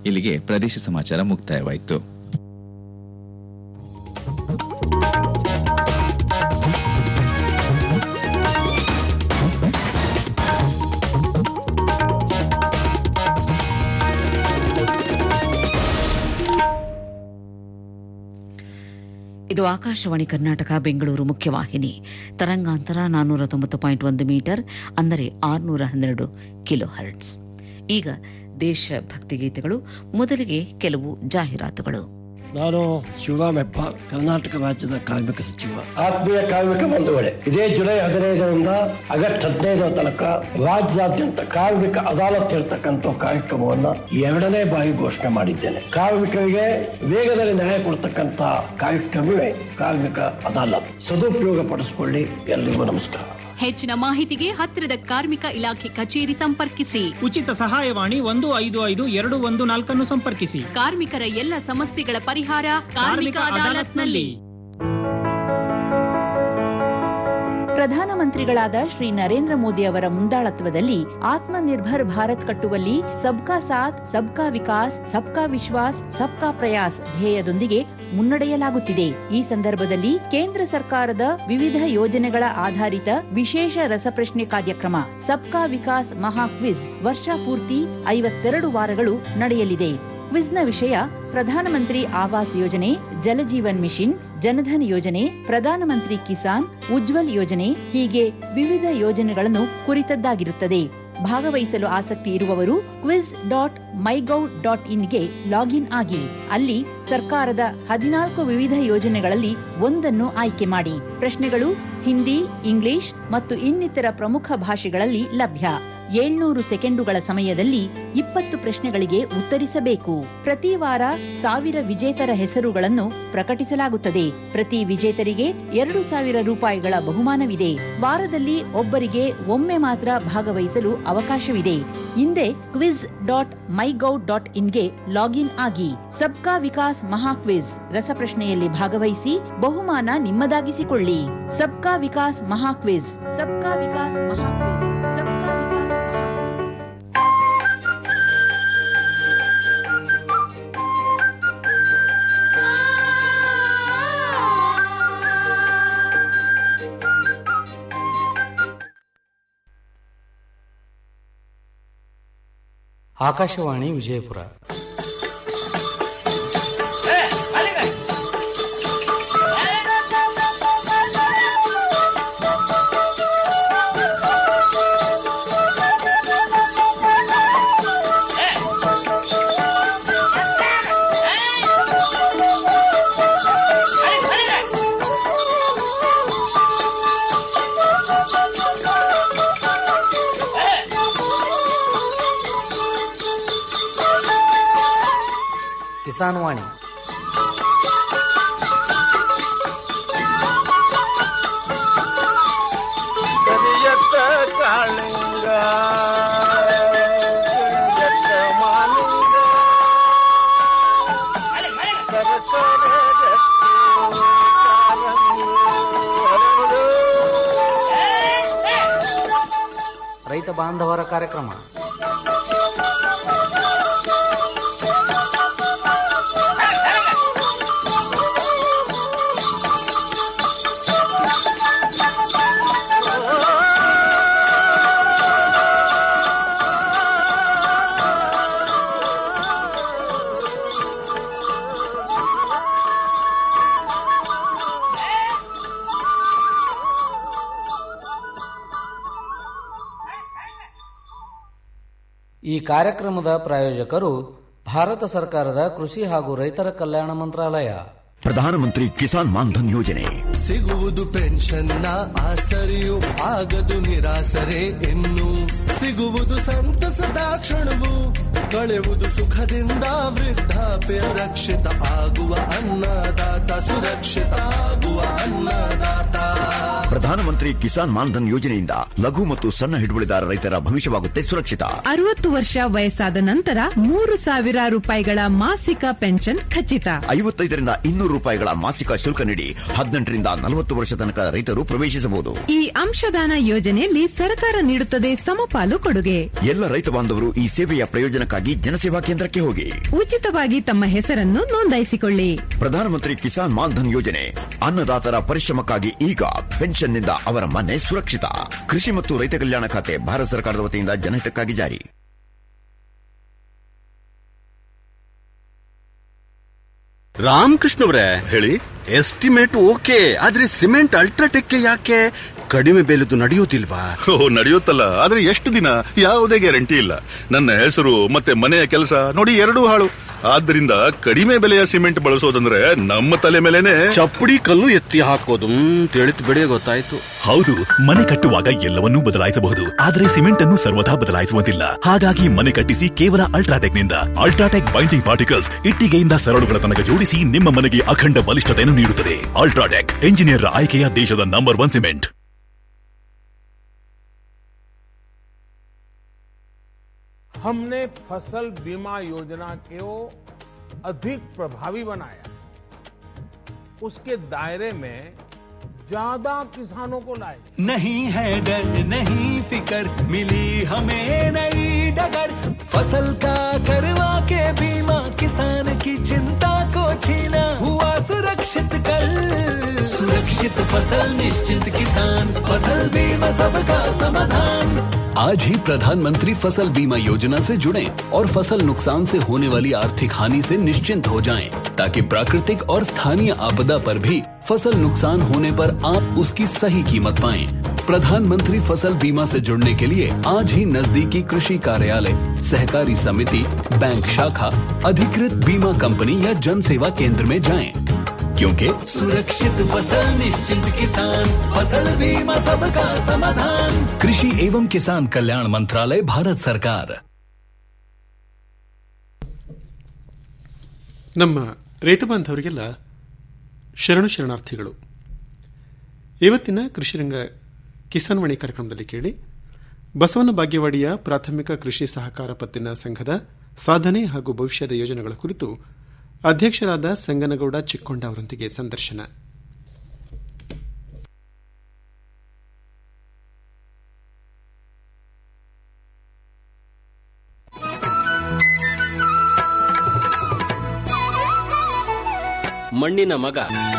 ಇಲ್ಲಿಗೆ ಪ್ರದೇಶ ಸಮಾಚಾರ ಮುಕ್ತಾಯವಾಯಿತು ಇದು ಆಕಾಶವಾಣಿ ಕರ್ನಾಟಕ ಬೆಂಗಳೂರು ಮುಖ್ಯವಾಹಿನಿ ತರಂಗಾಂತರ ನಾನ್ನೂರ ತೊಂಬತ್ತು ಪಾಯಿಂಟ್ ಒಂದು ಮೀಟರ್ ಅಂದರೆ ಆರುನೂರ ಹನ್ನೆರಡು ಕಿಲೋ ಹರ್ಟ್ಸ್ ಈಗ ದೇಶಭಕ್ತಿ ಗೀತೆಗಳು ಮೊದಲಿಗೆ ಕೆಲವು ಜಾಹೀರಾತುಗಳು ನಾನು ಶಿವರಾಮೆಪ್ಪ ಕರ್ನಾಟಕ ರಾಜ್ಯದ ಕಾರ್ಮಿಕ ಸಚಿವ ಆತ್ಮೀಯ ಕಾರ್ಮಿಕ ಬಂಧುಗಳೇ ಇದೇ ಜುಲೈ ಹದಿನೈದರಿಂದ ಆಗಸ್ಟ್ ಹದಿನೈದರ ತನಕ ರಾಜ್ಯಾದ್ಯಂತ ಕಾರ್ಮಿಕ ಅದಾಲತ್ ಇರತಕ್ಕಂಥ ಕಾರ್ಯಕ್ರಮವನ್ನ ಎರಡನೇ ಬಾರಿ ಘೋಷಣೆ ಮಾಡಿದ್ದೇನೆ ಕಾರ್ಮಿಕರಿಗೆ ವೇಗದಲ್ಲಿ ನ್ಯಾಯ ಕೊಡ್ತಕ್ಕಂಥ ಕಾರ್ಯಕ್ರಮವೇ ಕಾರ್ಮಿಕ ಅದಾಲತ್ ಸದುಪಯೋಗ ಪಡಿಸಿಕೊಳ್ಳಿ ಎಲ್ರಿಗೂ ನಮಸ್ಕಾರ ಹೆಚ್ಚಿನ ಮಾಹಿತಿಗೆ ಹತ್ತಿರದ ಕಾರ್ಮಿಕ ಇಲಾಖೆ ಕಚೇರಿ ಸಂಪರ್ಕಿಸಿ ಉಚಿತ ಸಹಾಯವಾಣಿ ಒಂದು ಐದು ಐದು ಎರಡು ಒಂದು ನಾಲ್ಕನ್ನು ಸಂಪರ್ಕಿಸಿ ಕಾರ್ಮಿಕರ ಎಲ್ಲ ಸಮಸ್ಯೆಗಳ ಪರಿಹಾರ ಕಾರ್ಮಿಕ ಅದಾಲತ್ನಲ್ಲಿ ಪ್ರಧಾನಮಂತ್ರಿಗಳಾದ ಶ್ರೀ ನರೇಂದ್ರ ಮೋದಿ ಅವರ ಮುಂದಾಳತ್ವದಲ್ಲಿ ಆತ್ಮನಿರ್ಭರ್ ಭಾರತ್ ಕಟ್ಟುವಲ್ಲಿ ಸಬ್ಕಾ ಸಾಥ್ ಸಬ್ಕಾ ವಿಕಾಸ್ ಸಬ್ಕಾ ವಿಶ್ವಾಸ್ ಸಬ್ಕಾ ಪ್ರಯಾಸ್ ಧ್ಯೇಯದೊಂದಿಗೆ ಮುನ್ನಡೆಯಲಾಗುತ್ತಿದೆ ಈ ಸಂದರ್ಭದಲ್ಲಿ ಕೇಂದ್ರ ಸರ್ಕಾರದ ವಿವಿಧ ಯೋಜನೆಗಳ ಆಧಾರಿತ ವಿಶೇಷ ರಸಪ್ರಶ್ನೆ ಕಾರ್ಯಕ್ರಮ ಸಬ್ಕಾ ವಿಕಾಸ್ ಮಹಾ ಕ್ವಿಜ್ ವರ್ಷ ಪೂರ್ತಿ ಐವತ್ತೆರಡು ವಾರಗಳು ನಡೆಯಲಿದೆ ಕ್ವಿಜ್ನ ವಿಷಯ ಪ್ರಧಾನಮಂತ್ರಿ ಆವಾಸ್ ಯೋಜನೆ ಜಲಜೀವನ್ ಮಿಷನ್ ಜನಧನ್ ಯೋಜನೆ ಪ್ರಧಾನಮಂತ್ರಿ ಕಿಸಾನ್ ಉಜ್ವಲ್ ಯೋಜನೆ ಹೀಗೆ ವಿವಿಧ ಯೋಜನೆಗಳನ್ನು ಕುರಿತದ್ದಾಗಿರುತ್ತದೆ ಭಾಗವಹಿಸಲು ಆಸಕ್ತಿ ಇರುವವರು ಕ್ವಿಜ್ ಡಾಟ್ ಮೈಗೌ ಡಾಟ್ ಇನ್ಗೆ ಲಾಗಿನ್ ಆಗಿ ಅಲ್ಲಿ ಸರ್ಕಾರದ ಹದಿನಾಲ್ಕು ವಿವಿಧ ಯೋಜನೆಗಳಲ್ಲಿ ಒಂದನ್ನು ಆಯ್ಕೆ ಮಾಡಿ ಪ್ರಶ್ನೆಗಳು ಹಿಂದಿ ಇಂಗ್ಲಿಷ್ ಮತ್ತು ಇನ್ನಿತರ ಪ್ರಮುಖ ಭಾಷೆಗಳಲ್ಲಿ ಲಭ್ಯ ಏಳ್ನೂರು ಸೆಕೆಂಡುಗಳ ಸಮಯದಲ್ಲಿ ಇಪ್ಪತ್ತು ಪ್ರಶ್ನೆಗಳಿಗೆ ಉತ್ತರಿಸಬೇಕು ಪ್ರತಿ ವಾರ ಸಾವಿರ ವಿಜೇತರ ಹೆಸರುಗಳನ್ನು ಪ್ರಕಟಿಸಲಾಗುತ್ತದೆ ಪ್ರತಿ ವಿಜೇತರಿಗೆ ಎರಡು ಸಾವಿರ ರೂಪಾಯಿಗಳ ಬಹುಮಾನವಿದೆ ವಾರದಲ್ಲಿ ಒಬ್ಬರಿಗೆ ಒಮ್ಮೆ ಮಾತ್ರ ಭಾಗವಹಿಸಲು ಅವಕಾಶವಿದೆ ಹಿಂದೆ ಕ್ವಿಜ್ ಡಾಟ್ ಮೈಗೌ ಡಾಟ್ ಇನ್ಗೆ ಲಾಗಿನ್ ಆಗಿ ಸಬ್ಕಾ ವಿಕಾಸ್ ಮಹಾ ಕ್ವಿಜ್ ರಸಪ್ರಶ್ನೆಯಲ್ಲಿ ಭಾಗವಹಿಸಿ ಬಹುಮಾನ ನಿಮ್ಮದಾಗಿಸಿಕೊಳ್ಳಿ ಸಬ್ಕಾ ವಿಕಾಸ್ ಮಹಾ ಕ್ವಿಜ್ ಸಬ್ಕಾ ವಿಕಾಸ್ ಮಹಾ ಕ್ವಿಜ್ ಸಬ್ಕಾ ವಿಕಾಸ್ ಆಕಾಶವಾಣಿ ವಿಜಯಪುರ ಕಿಸಾನ್ ವಾಣಿ ಕರಿಯತ್ತ ಕಾಳಿಂಗ ಕರಿಯತ್ತ ಮಾಲಿಂಗ ಸರಸರ ರಕ್ತಿ ಕಾರಂಗಿ ಹರಡು. ರೈತ ಬಾಂಧವರ ಕಾರ್ಯಕ್ರಮ ಈ ಕಾರ್ಯಕ್ರಮದ ಪ್ರಾಯೋಜಕರು ಭಾರತ ಸರ್ಕಾರದ ಕೃಷಿ ಹಾಗೂ ರೈತರ ಕಲ್ಯಾಣ ಮಂತ್ರಾಲಯ ಪ್ರಧಾನಮಂತ್ರಿ ಕಿಸಾನ್ ಮಾನ್ಧನ್ ಯೋಜನೆ ಸಿಗುವುದು ಪೆನ್ಷನ್ನ ಆಸರೆಯು ಆಗದು ನಿರಾಸರೆ ಇನ್ನು ಸಿಗುವುದು ಸಂತಸದ ಕ್ಷಣವು ಕಳೆಯುವುದು ಸುಖದಿಂದ ವೃದ್ಧಾಪ್ಯ ರಕ್ಷಿತ ಆಗುವ ಅನ್ನದಾತ ಸುರಕ್ಷಿತ ಆಗುವ ಅನ್ನದಾತ ಪ್ರಧಾನಮಂತ್ರಿ ಕಿಸಾನ್ ಮಾನ್ಧನ್ ಯೋಜನೆಯಿಂದ ಲಘು ಮತ್ತು ಸಣ್ಣ ಹಿಡುವಳಿದಾರ ರೈತರ ಭವಿಷ್ಯವಾಗುತ್ತೆ ಸುರಕ್ಷಿತ ಅರವತ್ತು ವರ್ಷ ವಯಸ್ಸಾದ ನಂತರ ಮೂರು ಸಾವಿರ ರೂಪಾಯಿಗಳ ಮಾಸಿಕ ಪೆನ್ಷನ್ ಖಚಿತ ಐವತ್ತೈದರಿಂದ ಇನ್ನೂರು ರೂಪಾಯಿಗಳ ಮಾಸಿಕ ಶುಲ್ಕ ನೀಡಿ ಹದಿನೆಂಟರಿಂದ ನಲವತ್ತು ವರ್ಷ ತನಕ ರೈತರು ಪ್ರವೇಶಿಸಬಹುದು ಈ ಅಂಶದಾನ ಯೋಜನೆಯಲ್ಲಿ ಸರ್ಕಾರ ನೀಡುತ್ತದೆ ಸಮಪಾಲು ಕೊಡುಗೆ ಎಲ್ಲ ರೈತ ಬಾಂಧವರು ಈ ಸೇವೆಯ ಪ್ರಯೋಜನಕ್ಕಾಗಿ ನೋಂದಣಿಗಾಗಿ ಜನಸೇವಾ ಕೇಂದ್ರಕ್ಕೆ ಹೋಗಿ ಉಚಿತವಾಗಿ ತಮ್ಮ ಹೆಸರನ್ನು ನೋಂದಾಯಿಸಿಕೊಳ್ಳಿ ಪ್ರಧಾನಮಂತ್ರಿ ಕಿಸಾನ್ ಮಾನ್ಧನ್ ಯೋಜನೆ ಅನ್ನದಾತರ ಪರಿಶ್ರಮಕ್ಕಾಗಿ ಈಗ ಪೆನ್ಷನ್ನಿಂದ ಅವರ ಮನೆ ಸುರಕ್ಷಿತ ಕೃಷಿ ಮತ್ತು ರೈತ ಕಲ್ಯಾಣ ಖಾತೆ ಭಾರತ ಸರ್ಕಾರದ ವತಿಯಿಂದ ಜನಹಿತಕ್ಕಾಗಿ ಜಾರಿ ರಾಮಕೃಷ್ಣವ್ರೆ ಹೇಳಿ ಎಸ್ಟಿಮೇಟ್ ಓಕೆ ಆದ್ರೆ ಸಿಮೆಂಟ್ ಅಲ್ಟ್ರಾಟೆಕ್ ಯಾಕೆ ಕಡಿಮೆ ಬೆಲೆದು ನಡೆಯುವುದಿಲ್ವಾ ಓ ನಡೆಯುತ್ತಲ್ಲ ಆದ್ರೆ ಎಷ್ಟು ದಿನ ಯಾವುದೇ ಗ್ಯಾರಂಟಿ ಇಲ್ಲ ನನ್ನ ಹೆಸರು ಮತ್ತೆ ಮನೆಯ ಕೆಲಸ ನೋಡಿ ಎರಡೂ ಹಾಳು ಆದ್ರಿಂದ ಕಡಿಮೆ ಬೆಲೆಯ ಸಿಮೆಂಟ್ ಬಳಸೋದಂದ್ರೆ ನಮ್ಮ ತಲೆ ಮೇಲೆನೆ ಚಪ್ಪಡಿ ಕಲ್ಲು ಎತ್ತಿ ಹಾಕೋದು ತಿಳಿತು ಬಿಡಿ ಗೊತ್ತಾಯ್ತು ಹೌದು ಮನೆ ಕಟ್ಟುವಾಗ ಎಲ್ಲವನ್ನೂ ಬದಲಾಯಿಸಬಹುದು ಆದರೆ ಸಿಮೆಂಟ್ ಅನ್ನು ಸರ್ವದಾ ಬದಲಾಯಿಸುವಂತಿಲ್ಲ ಹಾಗಾಗಿ ಮನೆ ಕಟ್ಟಿಸಿ ಕೇವಲ ಅಲ್ಟ್ರಾಟೆಕ್ ನಿಂದ ಅಲ್ಟ್ರಾಟೆಕ್ ಬೈಂಡಿಂಗ್ ಪಾರ್ಟಿಕಲ್ಸ್ ಇಟ್ಟಿಗೆಯಿಂದ ಸರಳುಗಳ ತನಕ ಜೋಡಿಸಿ ನಿಮ್ಮ ಮನೆಗೆ ಅಖಂಡ ಬಲಿಷ್ಠತೆಯನ್ನು ನೀಡುತ್ತದೆ ಅಲ್ಟ್ರಾಟೆಕ್ ಎಂಜಿನಿಯರ್ ಆಯ್ಕೆಯ ದೇಶದ ನಂಬರ್ ಒನ್ ಸಿಮೆಂಟ್ हमने फसल बीमा योजना को अधिक प्रभावी बनाया उसके दायरे में ज्यादा किसानों को लाए नहीं है डर नहीं फिकर मिली हमें नई डगर फसल का करवा के बीमा किसान की चिंता को छीना हुआ सुरक्षित कल सुरक्षित फसल निश्चित किसान फसल बीमा सबका समाधान आज ही प्रधानमंत्री फसल बीमा योजना से जुड़ें और फसल नुकसान से होने वाली आर्थिक हानि से निश्चिंत हो जाएं, ताकि प्राकृतिक और स्थानीय आपदा पर भी फसल नुकसान होने पर आप उसकी सही कीमत पाएं। प्रधानमंत्री फसल बीमा से जुड़ने के लिए आज ही नजदीकी कृषि कार्यालय सहकारी समिति बैंक शाखा अधिकृत बीमा कंपनी या जन सेवा केंद्र में जाएं, क्योंकि सुरक्षित फसल निश्चिंत किसान फसल बीमा सबका समाधान कृषि एवं किसान कल्याण मंत्रालय भारत सरकार ನಮ್ಮ ರೈತ ಬಾಂಧವರಿಗೆಲ್ಲ ಶರಣು ಶರಣಾರ್ಥಿಗಳು ಇವತ್ತಿನ ಕೃಷಿರಂಗ ಕಿಸಾನ್ ವಾಣಿ ಕಾರ್ಯಕ್ರಮದಲ್ಲಿ ಕೇಳಿ ಬಸವನ ಬಾಗೇವಾಡಿಯ ಪ್ರಾಥಮಿಕ ಕೃಷಿ ಸಹಕಾರ ಪತ್ತಿನ ಸಂಘದ ಸಾಧನೆ ಹಾಗೂ ಭವಿಷ್ಯದ ಯೋಜನೆಗಳ ಕುರಿತು ಅಧ್ಯಕ್ಷರಾದ ಸಂಗನಗೌಡ ಚಿಕ್ಕೊಂಡ ಅವರೊಂದಿಗೆ ಸಂದರ್ಶನ ಮಣ್ಣಿನ ಮಗ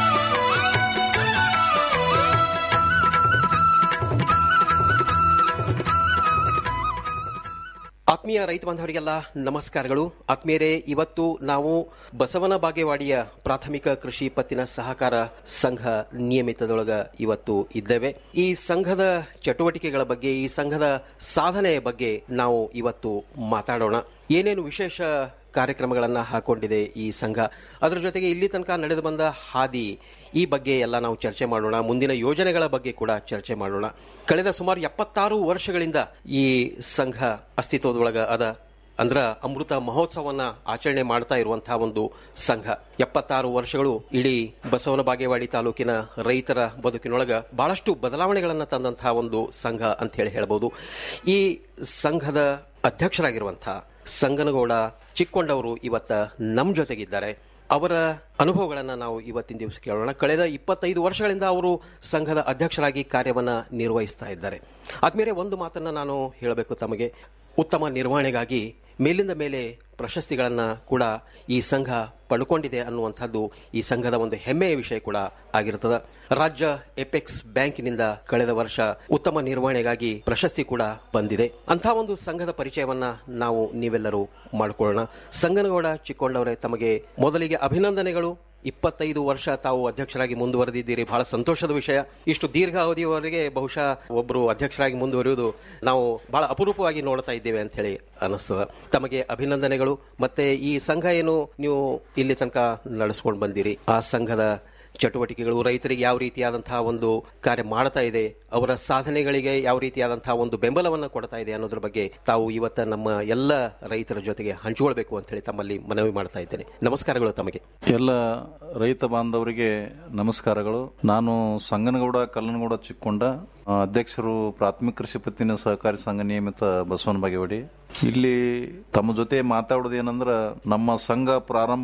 ಆತ್ಮೀಯ ರೈತ ಬಾಂಧವರಿಗೆಲ್ಲ ನಮಸ್ಕಾರಗಳು ಆತ್ಮೀಯರೇ ಇವತ್ತು ನಾವು ಬಸವನ ಬಾಗೇವಾಡಿಯ ಪ್ರಾಥಮಿಕ ಕೃಷಿ ಪತ್ತಿನ ಸಹಕಾರ ಸಂಘ ನಿಯಮಿತದೊಳಗ ಇವತ್ತು ಇದ್ದೇವೆ ಈ ಸಂಘದ ಚಟುವಟಿಕೆಗಳ ಬಗ್ಗೆ ಈ ಸಂಘದ ಸಾಧನೆಯ ಬಗ್ಗೆ ನಾವು ಇವತ್ತು ಮಾತಾಡೋಣ ಏನೇನು ವಿಶೇಷ ಕಾರ್ಯಕ್ರಮಗಳನ್ನ ಹಾಕೊಂಡಿದೆ ಈ ಸಂಘ ಅದರ ಜೊತೆಗೆ ಇಲ್ಲಿ ತನಕ ನಡೆದು ಬಂದ ಹಾದಿ ಈ ಬಗ್ಗೆ ಎಲ್ಲ ನಾವು ಚರ್ಚೆ ಮಾಡೋಣ ಮುಂದಿನ ಯೋಜನೆಗಳ ಬಗ್ಗೆ ಕೂಡ ಚರ್ಚೆ ಮಾಡೋಣ ಕಳೆದ ಸುಮಾರು ಎಪ್ಪತ್ತಾರು ವರ್ಷಗಳಿಂದ ಈ ಸಂಘ ಅಸ್ತಿತ್ವದೊಳಗ ಅದ ಅಂದ್ರ ಅಮೃತ ಮಹೋತ್ಸವನ್ನ ಆಚರಣೆ ಮಾಡ್ತಾ ಇರುವಂತಹ ಒಂದು ಸಂಘ ಎಪ್ಪತ್ತಾರು ವರ್ಷಗಳು ಇಡೀ ಬಸವನ ಬಾಗೇವಾಡಿ ತಾಲೂಕಿನ ರೈತರ ಬದುಕಿನೊಳಗ ಬಹಳಷ್ಟು ಬದಲಾವಣೆಗಳನ್ನ ತಂದಂತಹ ಒಂದು ಸಂಘ ಅಂತ ಹೇಳಿ ಹೇಳ್ಬೋದು ಈ ಸಂಘದ ಅಧ್ಯಕ್ಷರಾಗಿರುವಂತಹ ಸಂಗನಗೌಡ ಚಿಕ್ಕೊಂಡವರು ಇವತ್ತ ನಮ್ಮ ಜೊತೆಗಿದ್ದಾರೆ ಅವರ ಅನುಭವಗಳನ್ನ ನಾವು ಇವತ್ತಿನ ದಿವಸ ಕೇಳೋಣ ಕಳೆದ ಇಪ್ಪತ್ತೈದು ವರ್ಷಗಳಿಂದ ಅವರು ಸಂಘದ ಅಧ್ಯಕ್ಷರಾಗಿ ಕಾರ್ಯವನ್ನ ನಿರ್ವಹಿಸ್ತಾ ಇದ್ದಾರೆ ಆದ್ಮೇಲೆ ಒಂದು ಮಾತನ್ನ ನಾನು ಹೇಳಬೇಕು ತಮಗೆ ಉತ್ತಮ ನಿರ್ವಹಣೆಗಾಗಿ ಮೇಲಿಂದ ಮೇಲೆ ಪ್ರಶಸ್ತಿಗಳನ್ನ ಕೂಡ ಈ ಸಂಘ ಪಡ್ಕೊಂಡಿದೆ ಅನ್ನುವಂಥದ್ದು ಈ ಸಂಘದ ಒಂದು ಹೆಮ್ಮೆಯ ವಿಷಯ ಕೂಡ ಆಗಿರುತ್ತದೆ ರಾಜ್ಯ ಎಪೆಕ್ಸ್ ಬ್ಯಾಂಕಿನಿಂದ ಕಳೆದ ವರ್ಷ ಉತ್ತಮ ನಿರ್ವಹಣೆಗಾಗಿ ಪ್ರಶಸ್ತಿ ಕೂಡ ಬಂದಿದೆ ಅಂಥ ಒಂದು ಸಂಘದ ಪರಿಚಯವನ್ನ ನಾವು ನೀವೆಲ್ಲರೂ ಮಾಡಿಕೊಳ್ಳೋಣ ಸಂಗನಗೌಡ ಚಿಕ್ಕೊಂಡವರೇ ತಮಗೆ ಮೊದಲಿಗೆ ಅಭಿನಂದನೆಗಳು ಇಪ್ಪತ್ತೈದು ವರ್ಷ ತಾವು ಅಧ್ಯಕ್ಷರಾಗಿ ಮುಂದುವರೆದಿದ್ದೀರಿ ಬಹಳ ಸಂತೋಷದ ವಿಷಯ ಇಷ್ಟು ದೀರ್ಘ ಅವಧಿಯವರೆಗೆ ಬಹುಶಃ ಒಬ್ಬರು ಅಧ್ಯಕ್ಷರಾಗಿ ಮುಂದುವರಿಯುವುದು ನಾವು ಬಹಳ ಅಪರೂಪವಾಗಿ ನೋಡ್ತಾ ಇದ್ದೇವೆ ಅಂತ ಹೇಳಿ ಅನಿಸ್ತದ ತಮಗೆ ಅಭಿನಂದನೆಗಳು ಮತ್ತೆ ಈ ಸಂಘ ಏನು ನೀವು ಇಲ್ಲಿ ತನಕ ನಡೆಸ್ಕೊಂಡು ಬಂದಿರಿ ಆ ಸಂಘದ ಚಟುವಟಿಕೆಗಳು ರೈತರಿಗೆ ಯಾವ ರೀತಿಯಾದಂತಹ ಒಂದು ಕಾರ್ಯ ಮಾಡ್ತಾ ಇದೆ ಅವರ ಸಾಧನೆಗಳಿಗೆ ಯಾವ ರೀತಿಯಾದಂತಹ ಒಂದು ಬೆಂಬಲವನ್ನು ಕೊಡ್ತಾ ಇದೆ ಅನ್ನೋದ್ರ ಬಗ್ಗೆ ತಾವು ಇವತ್ತ ನಮ್ಮ ಎಲ್ಲ ರೈತರ ಜೊತೆಗೆ ಹಂಚಿಕೊಳ್ಬೇಕು ಅಂತ ಹೇಳಿ ತಮ್ಮಲ್ಲಿ ಮನವಿ ಮಾಡ್ತಾ ಇದ್ದೇನೆ ನಮಸ್ಕಾರಗಳು ತಮಗೆ ಎಲ್ಲ ರೈತ ಬಾಂಧವರಿಗೆ ನಮಸ್ಕಾರಗಳು ನಾನು ಸಂಗನಗೌಡ ಕಲ್ಲನಗೌಡ ಚಿಕ್ಕೊಂಡ ಆ, ಅಧ್ಯಕ್ಷರು ಪ್ರಾಥಮಿಕ ಕೃಷಿ ಪತ್ತಿನ ಸಹಕಾರಿ ಸಂಘ ನಿಯಮಿತ ಬಸವನ ಬಾಗೇವಾಡಿ ಇಲ್ಲಿ ತಮ್ಮ ಜೊತೆ ಮಾತಾಡೋದು ಏನಂದ್ರ ನಮ್ಮ ಸಂಘ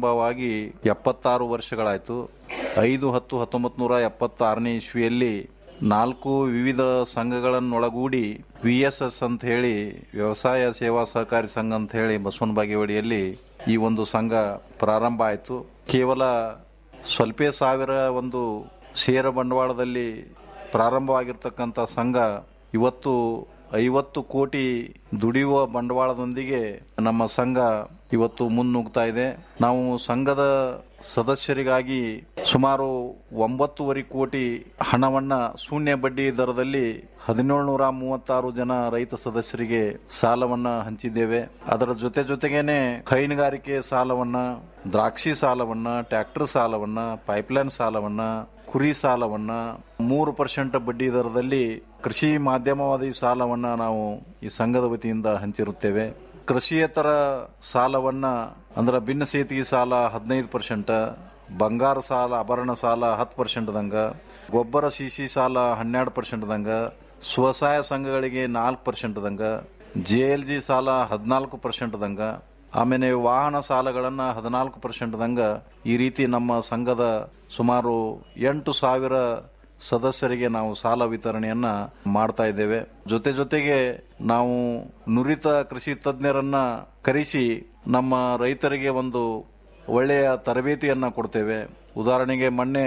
ಪ್ರಾರಂಭವಾಗಿ ಎಪ್ಪತ್ತಾರು ವರ್ಷಗಳಾಯ್ತು ಐದು ಹತ್ತು ಹತ್ತೊಂಬತ್ ನೂರ ಎಪ್ಪತ್ತಾರನೇ ಇಸ್ವಿಯಲ್ಲಿ ನಾಲ್ಕು ವಿವಿಧ ಸಂಘಗಳನ್ನೊಳಗೂಡಿ ವಿ ಎಸ್ ಎಸ್ ಅಂತ ಹೇಳಿ ವ್ಯವಸಾಯ ಸೇವಾ ಸಹಕಾರಿ ಸಂಘ ಅಂತ ಹೇಳಿ ಬಸವನ ಬಾಗೇವಾಡಿಯಲ್ಲಿ ಈ ಒಂದು ಸಂಘ ಪ್ರಾರಂಭ ಆಯಿತು ಕೇವಲ ಸ್ವಲ್ಪೇ ಸಾವಿರ ಒಂದು ಷೇರ ಬಂಡವಾಳದಲ್ಲಿ ಪ್ರಾರಂಭವಾಗಿರ್ತಕ್ಕಂಥ ಸಂಘ ಇವತ್ತು ಐವತ್ತು ಕೋಟಿ ದುಡಿಯುವ ಬಂಡವಾಳದೊಂದಿಗೆ ನಮ್ಮ ಸಂಘ ಇವತ್ತು ಮುನ್ನುಗ್ತಾ ಇದೆ ನಾವು ಸಂಘದ ಸದಸ್ಯರಿಗಾಗಿ ಸುಮಾರು ಒಂಬತ್ತುವರೆ ಕೋಟಿ ಹಣವನ್ನ ಶೂನ್ಯ ಬಡ್ಡಿ ದರದಲ್ಲಿ ಹದಿನೇಳುನೂರ ಮೂವತ್ತಾರು ಜನ ರೈತ ಸದಸ್ಯರಿಗೆ ಸಾಲವನ್ನ ಹಂಚಿದ್ದೇವೆ ಅದರ ಜೊತೆ ಜೊತೆಗೇನೆ ಹೈನುಗಾರಿಕೆ ಸಾಲವನ್ನ ದ್ರಾಕ್ಷಿ ಸಾಲವನ್ನ ಟ್ರ್ಯಾಕ್ಟರ್ ಸಾಲವನ್ನ ಪೈಪ್ಲೈನ್ ಸಾಲವನ್ನ ಕುರಿ ಸಾಲವನ್ನ ಮೂರು ಪರ್ಸೆಂಟ್ ಬಡ್ಡಿ ದರದಲ್ಲಿ ಕೃಷಿ ಮಾಧ್ಯಮವಾದಿ ಸಾಲವನ್ನ ನಾವು ಈ ಸಂಘದ ವತಿಯಿಂದ ಹಂಚಿರುತ್ತೇವೆ ಕೃಷಿಯೇತರ ಸಾಲವನ್ನ ಅಂದ್ರೆ ಭಿನ್ನ ಸೇತಿಗೆ ಸಾಲ ಹದಿನೈದು ಪರ್ಸೆಂಟ್ ಬಂಗಾರ ಸಾಲ ಆಭರಣ ಸಾಲ ಹತ್ತು ಪರ್ಸೆಂಟ್ ದಂಗ ಗೊಬ್ಬರ ಸಿಸಿ ಸಾಲ ಹನ್ನೆರಡು ಪರ್ಸೆಂಟ್ ದಂಗ ಸ್ವಸಹಾಯ ಸಂಘಗಳಿಗೆ ನಾಲ್ಕು ಪರ್ಸೆಂಟ್ ದಂಗ ಜೆ ಎಲ್ ಜಿ ಸಾಲ ಹದಿನಾಲ್ಕು ಪರ್ಸೆಂಟ್ ದಂಗ ಆಮೇಲೆ ವಾಹನ ಸಾಲಗಳನ್ನ ಹದಿನಾಲ್ಕು ಪರ್ಸೆಂಟ್ ದಂಗ ಈ ರೀತಿ ನಮ್ಮ ಸಂಘದ ಸುಮಾರು ಎಂಟು ಸಾವಿರ ಸದಸ್ಯರಿಗೆ ನಾವು ಸಾಲ ವಿತರಣೆಯನ್ನ ಮಾಡ್ತಾ ಇದ್ದೇವೆ ಜೊತೆ ಜೊತೆಗೆ ನಾವು ನುರಿತ ಕೃಷಿ ತಜ್ಞರನ್ನ ಕರೆಸಿ ನಮ್ಮ ರೈತರಿಗೆ ಒಂದು ಒಳ್ಳೆಯ ತರಬೇತಿಯನ್ನ ಕೊಡ್ತೇವೆ ಉದಾಹರಣೆಗೆ ಮೊನ್ನೆ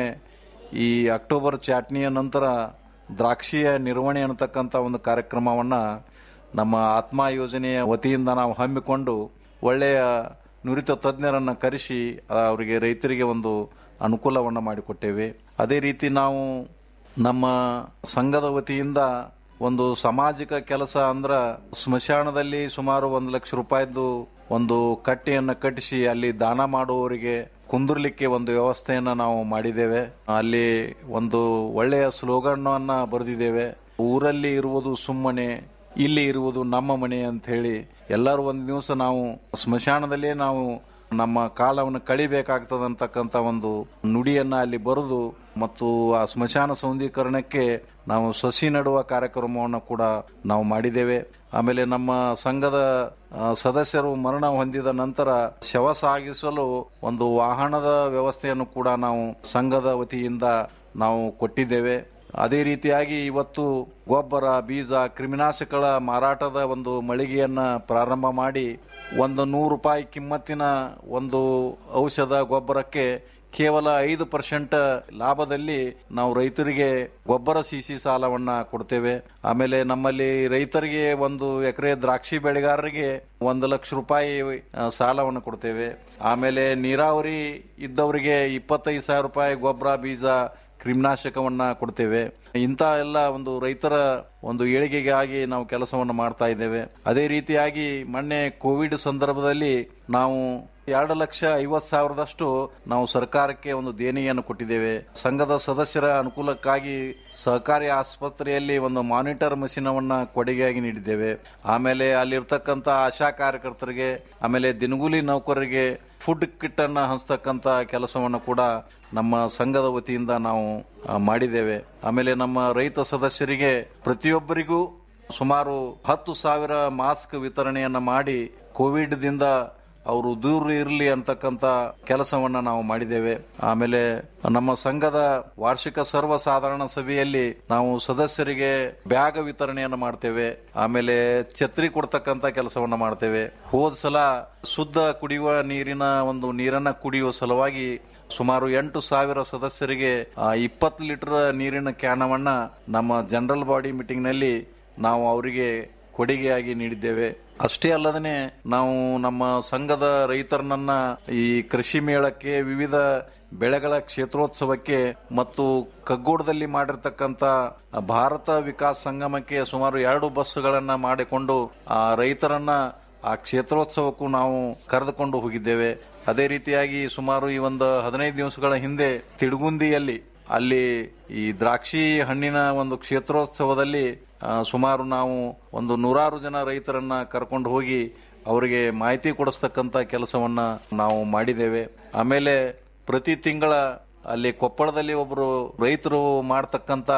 ಈ ಅಕ್ಟೋಬರ್ ಚಾಟ್ನಿಯ ನಂತರ ದ್ರಾಕ್ಷಿಯ ನಿರ್ವಹಣೆ ಅನ್ನತಕ್ಕಂಥ ಒಂದು ಕಾರ್ಯಕ್ರಮವನ್ನ ನಮ್ಮ ಆತ್ಮ ಯೋಜನೆಯ ವತಿಯಿಂದ ನಾವು ಹಮ್ಮಿಕೊಂಡು ಒಳ್ಳೆಯ ನುರಿತ ತಜ್ಞರನ್ನ ಕರೆಸಿ ಅವರಿಗೆ ರೈತರಿಗೆ ಒಂದು ಅನುಕೂಲವನ್ನು ಮಾಡಿಕೊಟ್ಟೇವೆ ಅದೇ ರೀತಿ ನಾವು ನಮ್ಮ ಸಂಘದ ವತಿಯಿಂದ ಒಂದು ಸಾಮಾಜಿಕ ಕೆಲಸ ಅಂದ್ರ ಸ್ಮಶಾನದಲ್ಲಿ ಸುಮಾರು ಒಂದು ಲಕ್ಷ ರೂಪಾಯಿದ್ದು ಒಂದು ಕಟ್ಟೆಯನ್ನು ಕಟ್ಟಿಸಿ ಅಲ್ಲಿ ದಾನ ಮಾಡುವವರಿಗೆ ಕುಂದಿರ್ಲಿಕ್ಕೆ ಒಂದು ವ್ಯವಸ್ಥೆಯನ್ನ ನಾವು ಮಾಡಿದ್ದೇವೆ ಅಲ್ಲಿ ಒಂದು ಒಳ್ಳೆಯ ಸ್ಲೋಗನ್ ಅನ್ನ ಬರೆದಿದ್ದೇವೆ ಊರಲ್ಲಿ ಇರುವುದು ಸುಮ್ಮನೆ ಇಲ್ಲಿ ಇರುವುದು ನಮ್ಮ ಮನೆ ಅಂತ ಹೇಳಿ ಎಲ್ಲರೂ ಒಂದು ದಿವಸ ನಾವು ಸ್ಮಶಾನದಲ್ಲೇ ನಾವು ನಮ್ಮ ಕಾಲವನ್ನು ಕಳಿಬೇಕಾಗ್ತದಂತಕ್ಕಂಥ ಒಂದು ನುಡಿಯನ್ನ ಅಲ್ಲಿ ಬರೆದು ಮತ್ತು ಆ ಸ್ಮಶಾನ ಸೌಂದೀಕರಣಕ್ಕೆ ನಾವು ಸಸಿ ನಡುವ ಕಾರ್ಯಕ್ರಮವನ್ನು ಕೂಡ ನಾವು ಮಾಡಿದ್ದೇವೆ ಆಮೇಲೆ ನಮ್ಮ ಸಂಘದ ಆ, ಸದಸ್ಯರು ಮರಣ ಹೊಂದಿದ ನಂತರ ಶವ ಸಾಗಿಸಲು ಒಂದು ವಾಹನದ ವ್ಯವಸ್ಥೆಯನ್ನು ಕೂಡ ನಾವು ಸಂಘದ ವತಿಯಿಂದ ನಾವು ಕೊಟ್ಟಿದ್ದೇವೆ ಅದೇ ರೀತಿಯಾಗಿ ಇವತ್ತು ಗೊಬ್ಬರ ಬೀಜ ಕ್ರಿಮಿನಾಶಕಗಳ ಮಾರಾಟದ ಒಂದು ಮಳಿಗೆಯನ್ನ ಪ್ರಾರಂಭ ಮಾಡಿ ಒಂದು ನೂರು ರೂಪಾಯಿ ಕಿಮ್ಮತ್ತಿನ ಒಂದು ಔಷಧ ಗೊಬ್ಬರಕ್ಕೆ ಕೇವಲ ಐದು ಪರ್ಸೆಂಟ್ ಲಾಭದಲ್ಲಿ ನಾವು ರೈತರಿಗೆ ಗೊಬ್ಬರ ಸಿಸಿ ಸಾಲವನ್ನ ಕೊಡ್ತೇವೆ ಆಮೇಲೆ ನಮ್ಮಲ್ಲಿ ರೈತರಿಗೆ ಒಂದು ಎಕರೆ ದ್ರಾಕ್ಷಿ ಬೆಳೆಗಾರರಿಗೆ ಒಂದು ಲಕ್ಷ ರೂಪಾಯಿ ಆ, ಸಾಲವನ್ನು ಕೊಡ್ತೇವೆ ಆಮೇಲೆ ನೀರಾವರಿ ಇದ್ದವರಿಗೆ ಇಪ್ಪತ್ತೈದು ಸಾವಿರ ರೂಪಾಯಿ ಗೊಬ್ಬರ ಬೀಜ ಕ್ರಿಮಿನಾಶಕವನ್ನ ಕೊಡ್ತೇವೆ ಇಂಥ ಎಲ್ಲ ಒಂದು ರೈತರ ಒಂದು ಏಳಿಗೆಗಾಗಿ ನಾವು ಕೆಲಸವನ್ನು ಮಾಡ್ತಾ ಇದ್ದೇವೆ ಅದೇ ರೀತಿಯಾಗಿ ಮೊನ್ನೆ ಕೋವಿಡ್ ಸಂದರ್ಭದಲ್ಲಿ ನಾವು ಎರಡು ಲಕ್ಷ ಐವತ್ತು ಸಾವಿರದಷ್ಟು ನಾವು ಸರ್ಕಾರಕ್ಕೆ ಒಂದು ದೇಣಿಗೆಯನ್ನು ಕೊಟ್ಟಿದ್ದೇವೆ ಸಂಘದ ಸದಸ್ಯರ ಅನುಕೂಲಕ್ಕಾಗಿ ಸಹಕಾರಿ ಆಸ್ಪತ್ರೆಯಲ್ಲಿ ಒಂದು ಮಾನಿಟರ್ ಮಷೀನವನ್ನ ಕೊಡುಗೆಯಾಗಿ ನೀಡಿದ್ದೇವೆ ಆಮೇಲೆ ಅಲ್ಲಿರ್ತಕ್ಕಂಥ ಆಶಾ ಕಾರ್ಯಕರ್ತರಿಗೆ ಆಮೇಲೆ ದಿನಗೂಲಿ ನೌಕರರಿಗೆ ಫುಡ್ ಕಿಟ್ ಅನ್ನ ಹಂಚತಕ್ಕಂತ ಕೆಲಸವನ್ನು ಕೂಡ ನಮ್ಮ ಸಂಘದ ವತಿಯಿಂದ ನಾವು ಆ, ಮಾಡಿದ್ದೇವೆ ಆಮೇಲೆ ನಮ್ಮ ರೈತ ಸದಸ್ಯರಿಗೆ ಪ್ರತಿಯೊಬ್ಬರಿಗೂ ಸುಮಾರು ಹತ್ತು ಸಾವಿರ ಮಾಸ್ಕ್ ವಿತರಣೆಯನ್ನ ಮಾಡಿ ಕೋವಿಡ್ ದಿಂದ ಅವರು ದೂರ ಇರಲಿ ಅಂತಕ್ಕಂತ ಕೆಲಸವನ್ನ ನಾವು ಮಾಡಿದ್ದೇವೆ ಆಮೇಲೆ ನಮ್ಮ ಸಂಘದ ವಾರ್ಷಿಕ ಸರ್ವ ಸಾಧಾರಣ ಸಭೆಯಲ್ಲಿ ನಾವು ಸದಸ್ಯರಿಗೆ ಬ್ಯಾಗ್ ವಿತರಣೆಯನ್ನು ಮಾಡ್ತೇವೆ ಆಮೇಲೆ ಛತ್ರಿ ಕೊಡ್ತಕ್ಕಂತ ಕೆಲಸವನ್ನ ಮಾಡ್ತೇವೆ ಹೋದ ಸಲ ಶುದ್ಧ ಕುಡಿಯುವ ನೀರಿನ ಒಂದು ನೀರನ್ನ ಕುಡಿಯುವ ಸಲುವಾಗಿ ಸುಮಾರು ಎಂಟು ಸಾವಿರ ಸದಸ್ಯರಿಗೆ ಇಪ್ಪತ್ತು ಲೀಟರ್ ನೀರಿನ ಕ್ಯಾನವನ್ನ ನಮ್ಮ ಜನರಲ್ ಬಾಡಿ ಮೀಟಿಂಗ್ ನಲ್ಲಿ ನಾವು ಅವರಿಗೆ ಕೊಡುಗೆಯಾಗಿ ನೀಡಿದ್ದೇವೆ ಅಷ್ಟೇ ಅಲ್ಲದೆ ನಾವು ನಮ್ಮ ಸಂಘದ ರೈತರನ್ನ ಈ ಕೃಷಿ ಮೇಳಕ್ಕೆ ವಿವಿಧ ಬೆಳೆಗಳ ಕ್ಷೇತ್ರೋತ್ಸವಕ್ಕೆ ಮತ್ತು ಕಗ್ಗೋಡದಲ್ಲಿ ಮಾಡಿರ್ತಕ್ಕಂಥ ಭಾರತ ವಿಕಾಸ್ ಸಂಗಮಕ್ಕೆ ಸುಮಾರು ಎರಡು ಬಸ್ಗಳನ್ನ ಮಾಡಿಕೊಂಡು ಆ ರೈತರನ್ನ ಆ ಕ್ಷೇತ್ರೋತ್ಸವಕ್ಕೂ ನಾವು ಕರೆದುಕೊಂಡು ಹೋಗಿದ್ದೇವೆ ಅದೇ ರೀತಿಯಾಗಿ ಸುಮಾರು ಈ ಒಂದು ಹದಿನೈದು ದಿವಸಗಳ ಹಿಂದೆ ತಿಡುಗುಂದಿಯಲ್ಲಿ ಅಲ್ಲಿ ಈ ದ್ರಾಕ್ಷಿ ಹಣ್ಣಿನ ಒಂದು ಕ್ಷೇತ್ರೋತ್ಸವದಲ್ಲಿ ಆ, ಸುಮಾರು ನಾವು ಒಂದು ನೂರಾರು ಜನ ರೈತರನ್ನ ಕರ್ಕೊಂಡು ಹೋಗಿ ಅವರಿಗೆ ಮಾಹಿತಿ ಕೊಡಿಸ್ತಕ್ಕಂತ ಕೆಲಸವನ್ನ ನಾವು ಮಾಡಿದ್ದೇವೆ ಆಮೇಲೆ ಪ್ರತಿ ತಿಂಗಳ ಅಲ್ಲಿ ಕೊಪ್ಪಳದಲ್ಲಿ ಒಬ್ಬರು ರೈತರು ಮಾಡ್ತಕ್ಕಂತ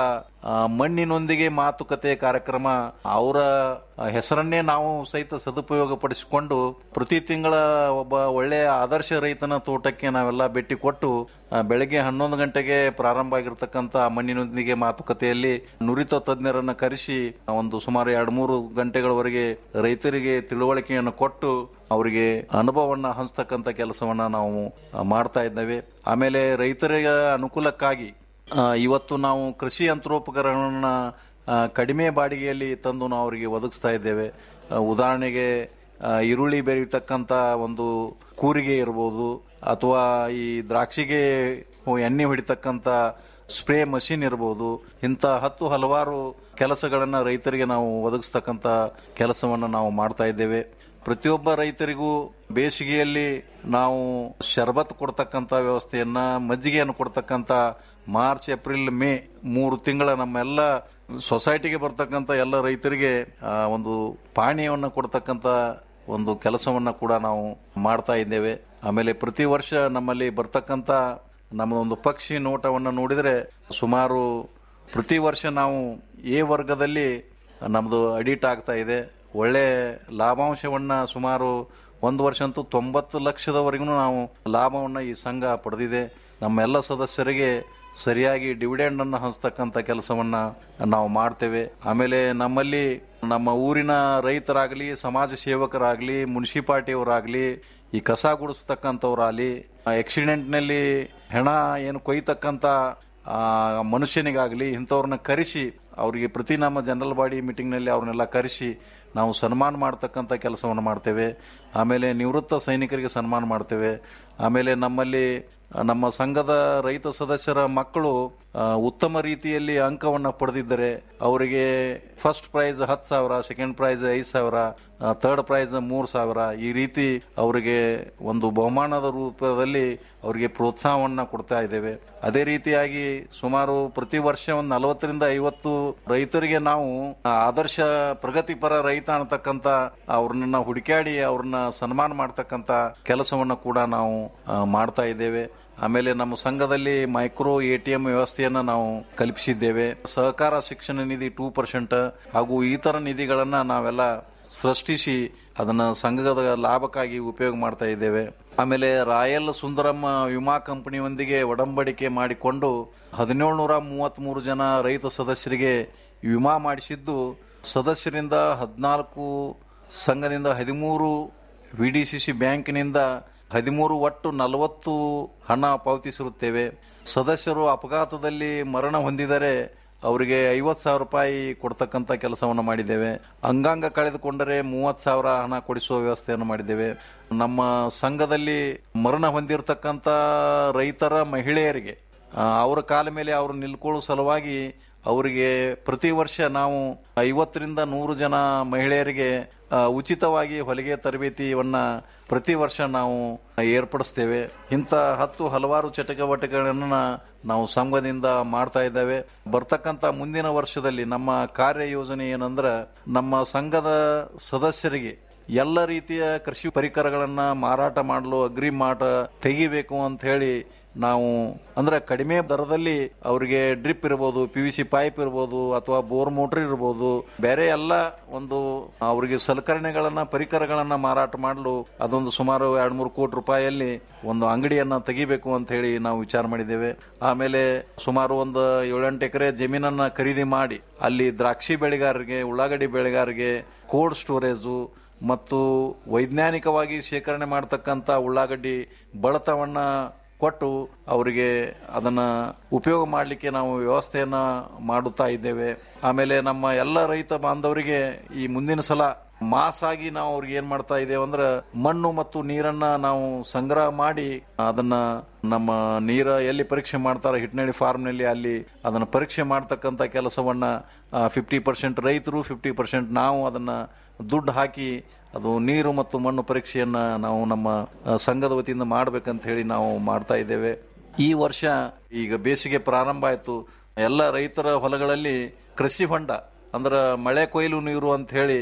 ಆ, ಮಣ್ಣಿನೊಂದಿಗೆ ಮಾತುಕತೆ ಕಾರ್ಯಕ್ರಮ ಅವರ ಹೆಸರನ್ನೇ ನಾವು ಸಹಿತ ಸದುಪಯೋಗ ಪಡಿಸಿಕೊಂಡು ಪ್ರತಿ ತಿಂಗಳ ಒಬ್ಬ ಒಳ್ಳೆಯ ಆದರ್ಶ ರೈತನ ತೋಟಕ್ಕೆ ನಾವೆಲ್ಲ ಭೇಟಿ ಕೊಟ್ಟು ಆ, ಬೆಳಗ್ಗೆ ಹನ್ನೊಂದು ಗಂಟೆಗೆ ಪ್ರಾರಂಭ ಆಗಿರ್ತಕ್ಕಂಥ ಮಣ್ಣಿನೊಂದಿಗೆ ಮಾತುಕತೆಯಲ್ಲಿ ನುರಿತ ತಜ್ಞರನ್ನ ಕರೆಸಿ ಒಂದು ಸುಮಾರು ಎರಡು ಮೂರು ಗಂಟೆಗಳವರೆಗೆ ರೈತರಿಗೆ ತಿಳುವಳಿಕೆಯನ್ನು ಕೊಟ್ಟು ಅವರಿಗೆ ಅನುಭವವನ್ನ ಹಂಚತಕ್ಕಂಥ ಕೆಲಸವನ್ನ ನಾವು ಆ, ಮಾಡ್ತಾ ಇದ್ದೇವೆ ಆಮೇಲೆ ರೈತರಿಗೆ ಅನುಕೂಲಕ್ಕಾಗಿ ಆ, ಇವತ್ತು ನಾವು ಕೃಷಿ ಯಂತ್ರೋಪಕರಣಗಳನ್ನ ಆ, ಕಡಿಮೆ ಬಾಡಿಗೆಯಲ್ಲಿ ತಂದು ನಾವು ಅವರಿಗೆ ಒದಗಿಸ್ತಾ ಇದ್ದೇವೆ ಆ, ಉದಾಹರಣೆಗೆ ಆ, ಈರುಳ್ಳಿ ಬೆರೀತಕ್ಕಂಥ ಒಂದು ಕೂರಿಗೆ ಇರ್ಬೋದು ಅಥವಾ ಈ ದ್ರಾಕ್ಷಿಗೆ ಎಣ್ಣೆ ಹೊಡಿತಕ್ಕಂಥ ಸ್ಪ್ರೇ ಮಷಿನ್ ಇರ್ಬೋದು ಇಂಥ ಹತ್ತು ಹಲವಾರು ಕೆಲಸಗಳನ್ನ ರೈತರಿಗೆ ನಾವು ಒದಗಿಸ್ತಕ್ಕಂಥ ಕೆಲಸವನ್ನು ನಾವು ಮಾಡ್ತಾ ಇದ್ದೇವೆ ಪ್ರತಿಯೊಬ್ಬ ರೈತರಿಗೂ ಬೇಸಿಗೆಯಲ್ಲಿ ನಾವು ಶರ್ಬತ್ ಕೊಡ್ತಕ್ಕಂಥ ವ್ಯವಸ್ಥೆಯನ್ನ ಮಜ್ಜಿಗೆಯನ್ನು ಕೊಡ್ತಕ್ಕಂಥ ಮಾರ್ಚ್ ಏಪ್ರಿಲ್ ಮೇ ಮೂರು ತಿಂಗಳ ನಮ್ಮೆಲ್ಲ ಸೊಸೈಟಿಗೆ ಬರ್ತಕ್ಕಂಥ ಎಲ್ಲ ರೈತರಿಗೆ ಆ, ಒಂದು ಪಾನೀಯವನ್ನು ಕೊಡ್ತಕ್ಕಂಥ ಒಂದು ಕೆಲಸವನ್ನ ಕೂಡ ನಾವು ಮಾಡ್ತಾ ಇದ್ದೇವೆ ಆಮೇಲೆ ಪ್ರತಿ ವರ್ಷ ನಮ್ಮಲ್ಲಿ ಬರ್ತಕ್ಕಂಥ ನಮ್ಮ ಒಂದು ಪಕ್ಷಿ ನೋಟವನ್ನು ನೋಡಿದರೆ ಸುಮಾರು ಪ್ರತಿ ವರ್ಷ ನಾವು ಎ ವರ್ಗದಲ್ಲಿ ನಮ್ಮದು ಅಡಿಟ್ ಆಗ್ತಾ ಇದೆ ಒಳ್ಳೆ ಲಾಭಾಂಶವನ್ನ ಸುಮಾರು ಒಂದು ವರ್ಷ ಅಂತೂ ತೊಂಬತ್ತು ಲಕ್ಷದವರೆಗೂ ನಾವು ಲಾಭವನ್ನ ಈ ಸಂಘ ಪಡೆದಿದೆ ನಮ್ಮೆಲ್ಲ ಸದಸ್ಯರಿಗೆ ಸರಿಯಾಗಿ ಡಿವಿಡೆಂಡ್ ಅನ್ನು ಹಂಚತಕ್ಕಂಥ ಕೆಲಸವನ್ನ ನಾವು ಮಾಡ್ತೇವೆ ಆಮೇಲೆ ನಮ್ಮಲ್ಲಿ ನಮ್ಮ ಊರಿನ ರೈತರಾಗಲಿ ಸಮಾಜ ಸೇವಕರಾಗಲಿ ಮುನ್ಸಿಪಾಲ್ಟಿಯವರಾಗಲಿ ಈ ಕಸ ಗುಡಿಸ್ತಕ್ಕಂಥವ್ರಾಗಲಿ ಆಕ್ಸಿಡೆಂಟ್ನಲ್ಲಿ ಹೆಣ ಏನು ಕೊಯ್ತಕ್ಕಂಥ ಆ, ಮನುಷ್ಯನಿಗಾಗಲಿ ಇಂಥವ್ರನ್ನ ಕರೆಸಿ ಅವರಿಗೆ ಪ್ರತಿ ನಮ್ಮ ಜನರಲ್ ಬಾಡಿ ಮೀಟಿಂಗ್ನಲ್ಲಿ ಅವ್ರನ್ನೆಲ್ಲ ಕರೆಸಿ ನಾವು ಸನ್ಮಾನ ಮಾಡ್ತಕ್ಕಂಥ ಕೆಲಸವನ್ನು ಮಾಡ್ತೇವೆ ಆಮೇಲೆ ನಿವೃತ್ತ ಸೈನಿಕರಿಗೆ ಸನ್ಮಾನ ಮಾಡ್ತೇವೆ ಆಮೇಲೆ ನಮ್ಮಲ್ಲಿ ಆ, ನಮ್ಮ ಸಂಘದ ರೈತ ಸದಸ್ಯರ ಮಕ್ಕಳು ಆ, ಉತ್ತಮ ರೀತಿಯಲ್ಲಿ ಅಂಕವನ್ನು ಪಡೆದಿದ್ದರೆ ಅವರಿಗೆ ಫಸ್ಟ್ ಪ್ರೈಸ್ ಹತ್ತು ಸಾವಿರ ಸೆಕೆಂಡ್ ಪ್ರೈಸ್ ಐದು ಸಾವಿರ ಥರ್ಡ್ ಪ್ರೈಸ್ ಮೂರು ಸಾವಿರ ಈ ರೀತಿ ಅವರಿಗೆ ಒಂದು ಬಹುಮಾನದ ರೂಪದಲ್ಲಿ ಅವರಿಗೆ ಪ್ರೋತ್ಸಾಹವನ್ನ ಕೊಡ್ತಾ ಇದ್ದೇವೆ ಅದೇ ರೀತಿಯಾಗಿ ಸುಮಾರು ಪ್ರತಿ ವರ್ಷ ಒಂದು ನಲವತ್ತರಿಂದ ಐವತ್ತು ರೈತರಿಗೆ ನಾವು ಆದರ್ಶ ಪ್ರಗತಿಪರ ರೈತ ಅನ್ನತಕ್ಕಂಥ ಅವ್ರನ್ನ ಹುಡುಕಾಡಿ ಅವ್ರನ್ನ ಸನ್ಮಾನ ಮಾಡ್ತಕ್ಕಂಥ ಕೆಲಸವನ್ನ ಕೂಡ ನಾವು ಆ, ಮಾಡ್ತಾ ಇದ್ದೇವೆ ಆಮೇಲೆ ನಮ್ಮ ಸಂಘದಲ್ಲಿ ಮೈಕ್ರೋ ಎಟಿಎಂ ವ್ಯವಸ್ಥೆಯನ್ನ ನಾವು ಕಲ್ಪಿಸಿದ್ದೇವೆ ಸಹಕಾರ ಶಿಕ್ಷಣ ನಿಧಿ ಟೂ ಪರ್ಸೆಂಟ್ ಹಾಗೂ ಇತರ ನಿಧಿಗಳನ್ನ ನಾವೆಲ್ಲ ಸೃಷ್ಟಿಸಿ ಅದನ್ನ ಸಂಘದ ಲಾಭಕ್ಕಾಗಿ ಉಪಯೋಗ ಮಾಡ್ತಾ ಇದ್ದೇವೆ ಆಮೇಲೆ ರಾಯಲ್ ಸುಂದರಮ್ಮ ವಿಮಾ ಕಂಪನಿಯೊಂದಿಗೆ ಒಡಂಬಡಿಕೆ ಮಾಡಿಕೊಂಡು ಹದಿನೇಳು ನೂರ ಮೂವತ್ತ್ ಮೂರು ಜನ ರೈತ ಸದಸ್ಯರಿಗೆ ವಿಮಾ ಮಾಡಿಸಿದ್ದು ಸದಸ್ಯರಿಂದ ಹದಿನಾಲ್ಕು ಸಂಘದಿಂದ ಹದಿಮೂರು ವಿಡಿಸಿಸಿ ಬ್ಯಾಂಕಿನಿಂದ ಹದಿಮೂರು ಒಟ್ಟು ನಲವತ್ತು ಹಣ ಪಾವತಿಸಿರುತ್ತೇವೆ ಸದಸ್ಯರು ಅಪಘಾತದಲ್ಲಿ ಮರಣ ಹೊಂದಿದರೆ ಅವರಿಗೆ ಐವತ್ತು ಸಾವಿರ ರೂಪಾಯಿ ಕೊಡ್ತಕ್ಕಂಥ ಕೆಲಸವನ್ನು ಮಾಡಿದ್ದೇವೆ ಅಂಗಾಂಗ ಕಳೆದುಕೊಂಡರೆ ಮೂವತ್ತು ಸಾವಿರ ಹಣ ಕೊಡಿಸುವ ವ್ಯವಸ್ಥೆಯನ್ನು ಮಾಡಿದ್ದೇವೆ ನಮ್ಮ ಸಂಘದಲ್ಲಿ ಮರಣ ಹೊಂದಿರತಕ್ಕಂಥ ರೈತರ ಮಹಿಳೆಯರಿಗೆ ಆ, ಅವರ ಕಾಲ ಮೇಲೆ ಅವರು ನಿಲ್ಕೊಳ್ಳೋ ಸಲುವಾಗಿ ಅವರಿಗೆ ಪ್ರತಿ ವರ್ಷ ನಾವು ಐವತ್ತರಿಂದ ನೂರು ಜನ ಮಹಿಳೆಯರಿಗೆ ಆ, ಉಚಿತವಾಗಿ ಹೊಲಿಗೆ ತರಬೇತಿಯನ್ನ ಪ್ರತಿ ವರ್ಷ ನಾವು ಏರ್ಪಡಿಸ್ತೇವೆ ಇಂಥ ಹತ್ತು ಹಲವಾರು ಚಟುವಟಿಕೆಗಳನ್ನ ನಾವು ಸಂಘದಿಂದ ಮಾಡ್ತಾ ಇದ್ದೇವೆ ಬರ್ತಕ್ಕಂಥ ಮುಂದಿನ ವರ್ಷದಲ್ಲಿ ನಮ್ಮ ಕಾರ್ಯ ಯೋಜನೆ ಏನಂದ್ರ ನಮ್ಮ ಸಂಘದ ಸದಸ್ಯರಿಗೆ ಎಲ್ಲ ರೀತಿಯ ಕೃಷಿ ಪರಿಕರಗಳನ್ನ ಮಾರಾಟ ಮಾಡಲು ಅಗ್ರಿ ಮಾಟ ತೆಗಿಬೇಕು ಅಂತ ಹೇಳಿ ನಾವು ಅಂದ್ರೆ ಕಡಿಮೆ ದರದಲ್ಲಿ ಅವರಿಗೆ ಡ್ರಿಪ್ ಇರ್ಬೋದು ಪಿ ವಿ ಸಿ ಪೈಪ್ ಇರ್ಬೋದು ಅಥವಾ ಬೋರ್ ಮೋಟರ್ ಇರ್ಬೋದು ಬೇರೆ ಎಲ್ಲ ಒಂದು ಅವರಿಗೆ ಸಲಕರಣೆಗಳನ್ನ ಪರಿಕರಗಳನ್ನ ಮಾರಾಟ ಮಾಡಲು ಅದೊಂದು ಸುಮಾರು ಎರಡ್ ಮೂರು ಕೋಟಿ ರೂಪಾಯಿಯಲ್ಲಿ ಒಂದು ಅಂಗಡಿಯನ್ನ ತೆಗಿಬೇಕು ಅಂತ ಹೇಳಿ ನಾವು ವಿಚಾರ ಮಾಡಿದ್ದೇವೆ ಆಮೇಲೆ ಸುಮಾರು ಒಂದು ಏಳೆಂಟು ಎಕರೆ ಜಮೀನನ್ನ ಖರೀದಿ ಮಾಡಿ ಅಲ್ಲಿ ದ್ರಾಕ್ಷಿ ಬೆಳೆಗಾರರಿಗೆ ಉಳ್ಳಾಗಡ್ಡಿ ಬೆಳೆಗಾರರಿಗೆ ಕೋಲ್ಡ್ ಸ್ಟೋರೇಜು ಮತ್ತು ವೈಜ್ಞಾನಿಕವಾಗಿ ಶೇಖರಣೆ ಮಾಡತಕ್ಕಂಥ ಉಳ್ಳಾಗಡ್ಡಿ ಬಳತವನ್ನ ಕೊಟ್ಟು ಅವರಿಗೆ ಅದನ್ನ ಉಪಯೋಗ ಮಾಡಲಿಕ್ಕೆ ನಾವು ವ್ಯವಸ್ಥೆಯನ್ನ ಮಾಡುತ್ತಾ ಇದ್ದೇವೆ ಆಮೇಲೆ ನಮ್ಮ ಎಲ್ಲ ರೈತ ಬಾಂಧವರಿಗೆ ಈ ಮುಂದಿನ ಸಲ ಮಾಸ್ ಆಗಿ ನಾವು ಅವ್ರಿಗೆ ಏನ್ ಮಾಡ್ತಾ ಇದ್ದೇವೆ ಅಂದ್ರೆ ಮಣ್ಣು ಮತ್ತು ನೀರನ್ನ ನಾವು ಸಂಗ್ರಹ ಮಾಡಿ ಅದನ್ನ ನಮ್ಮ ನೀರ ಎಲ್ಲಿ ಪರೀಕ್ಷೆ ಮಾಡ್ತಾರೆ ಹಿಟ್ನಳ್ಳಿ ಫಾರ್ಮ್ ನಲ್ಲಿ ಅಲ್ಲಿ ಅದನ್ನ ಪರೀಕ್ಷೆ ಮಾಡ್ತಕ್ಕಂಥ ಕೆಲಸವನ್ನ ಫಿಫ್ಟಿ ಪರ್ಸೆಂಟ್ ರೈತರು ಫಿಫ್ಟಿ ಪರ್ಸೆಂಟ್ ನಾವು ಅದನ್ನ ದುಡ್ಡು ಹಾಕಿ ಅದು ನೀರು ಮತ್ತು ಮಣ್ಣು ಪರೀಕ್ಷೆಯನ್ನ ನಾವು ನಮ್ಮ ಆ, ಸಂಘದ ವತಿಯಿಂದ ಮಾಡ್ಬೇಕಂತ ಹೇಳಿ ನಾವು ಮಾಡ್ತಾ ಇದ್ದೇವೆ ಈ ವರ್ಷ ಈಗ ಬೇಸಿಗೆ ಪ್ರಾರಂಭ ಆಯ್ತು ಎಲ್ಲ ರೈತರ ಹೊಲಗಳಲ್ಲಿ ಕೃಷಿ ಹೊಂಡ ಅಂದ್ರ ಮಳೆ ಕೊಯ್ಲು ನೀರು ಅಂತ ಹೇಳಿ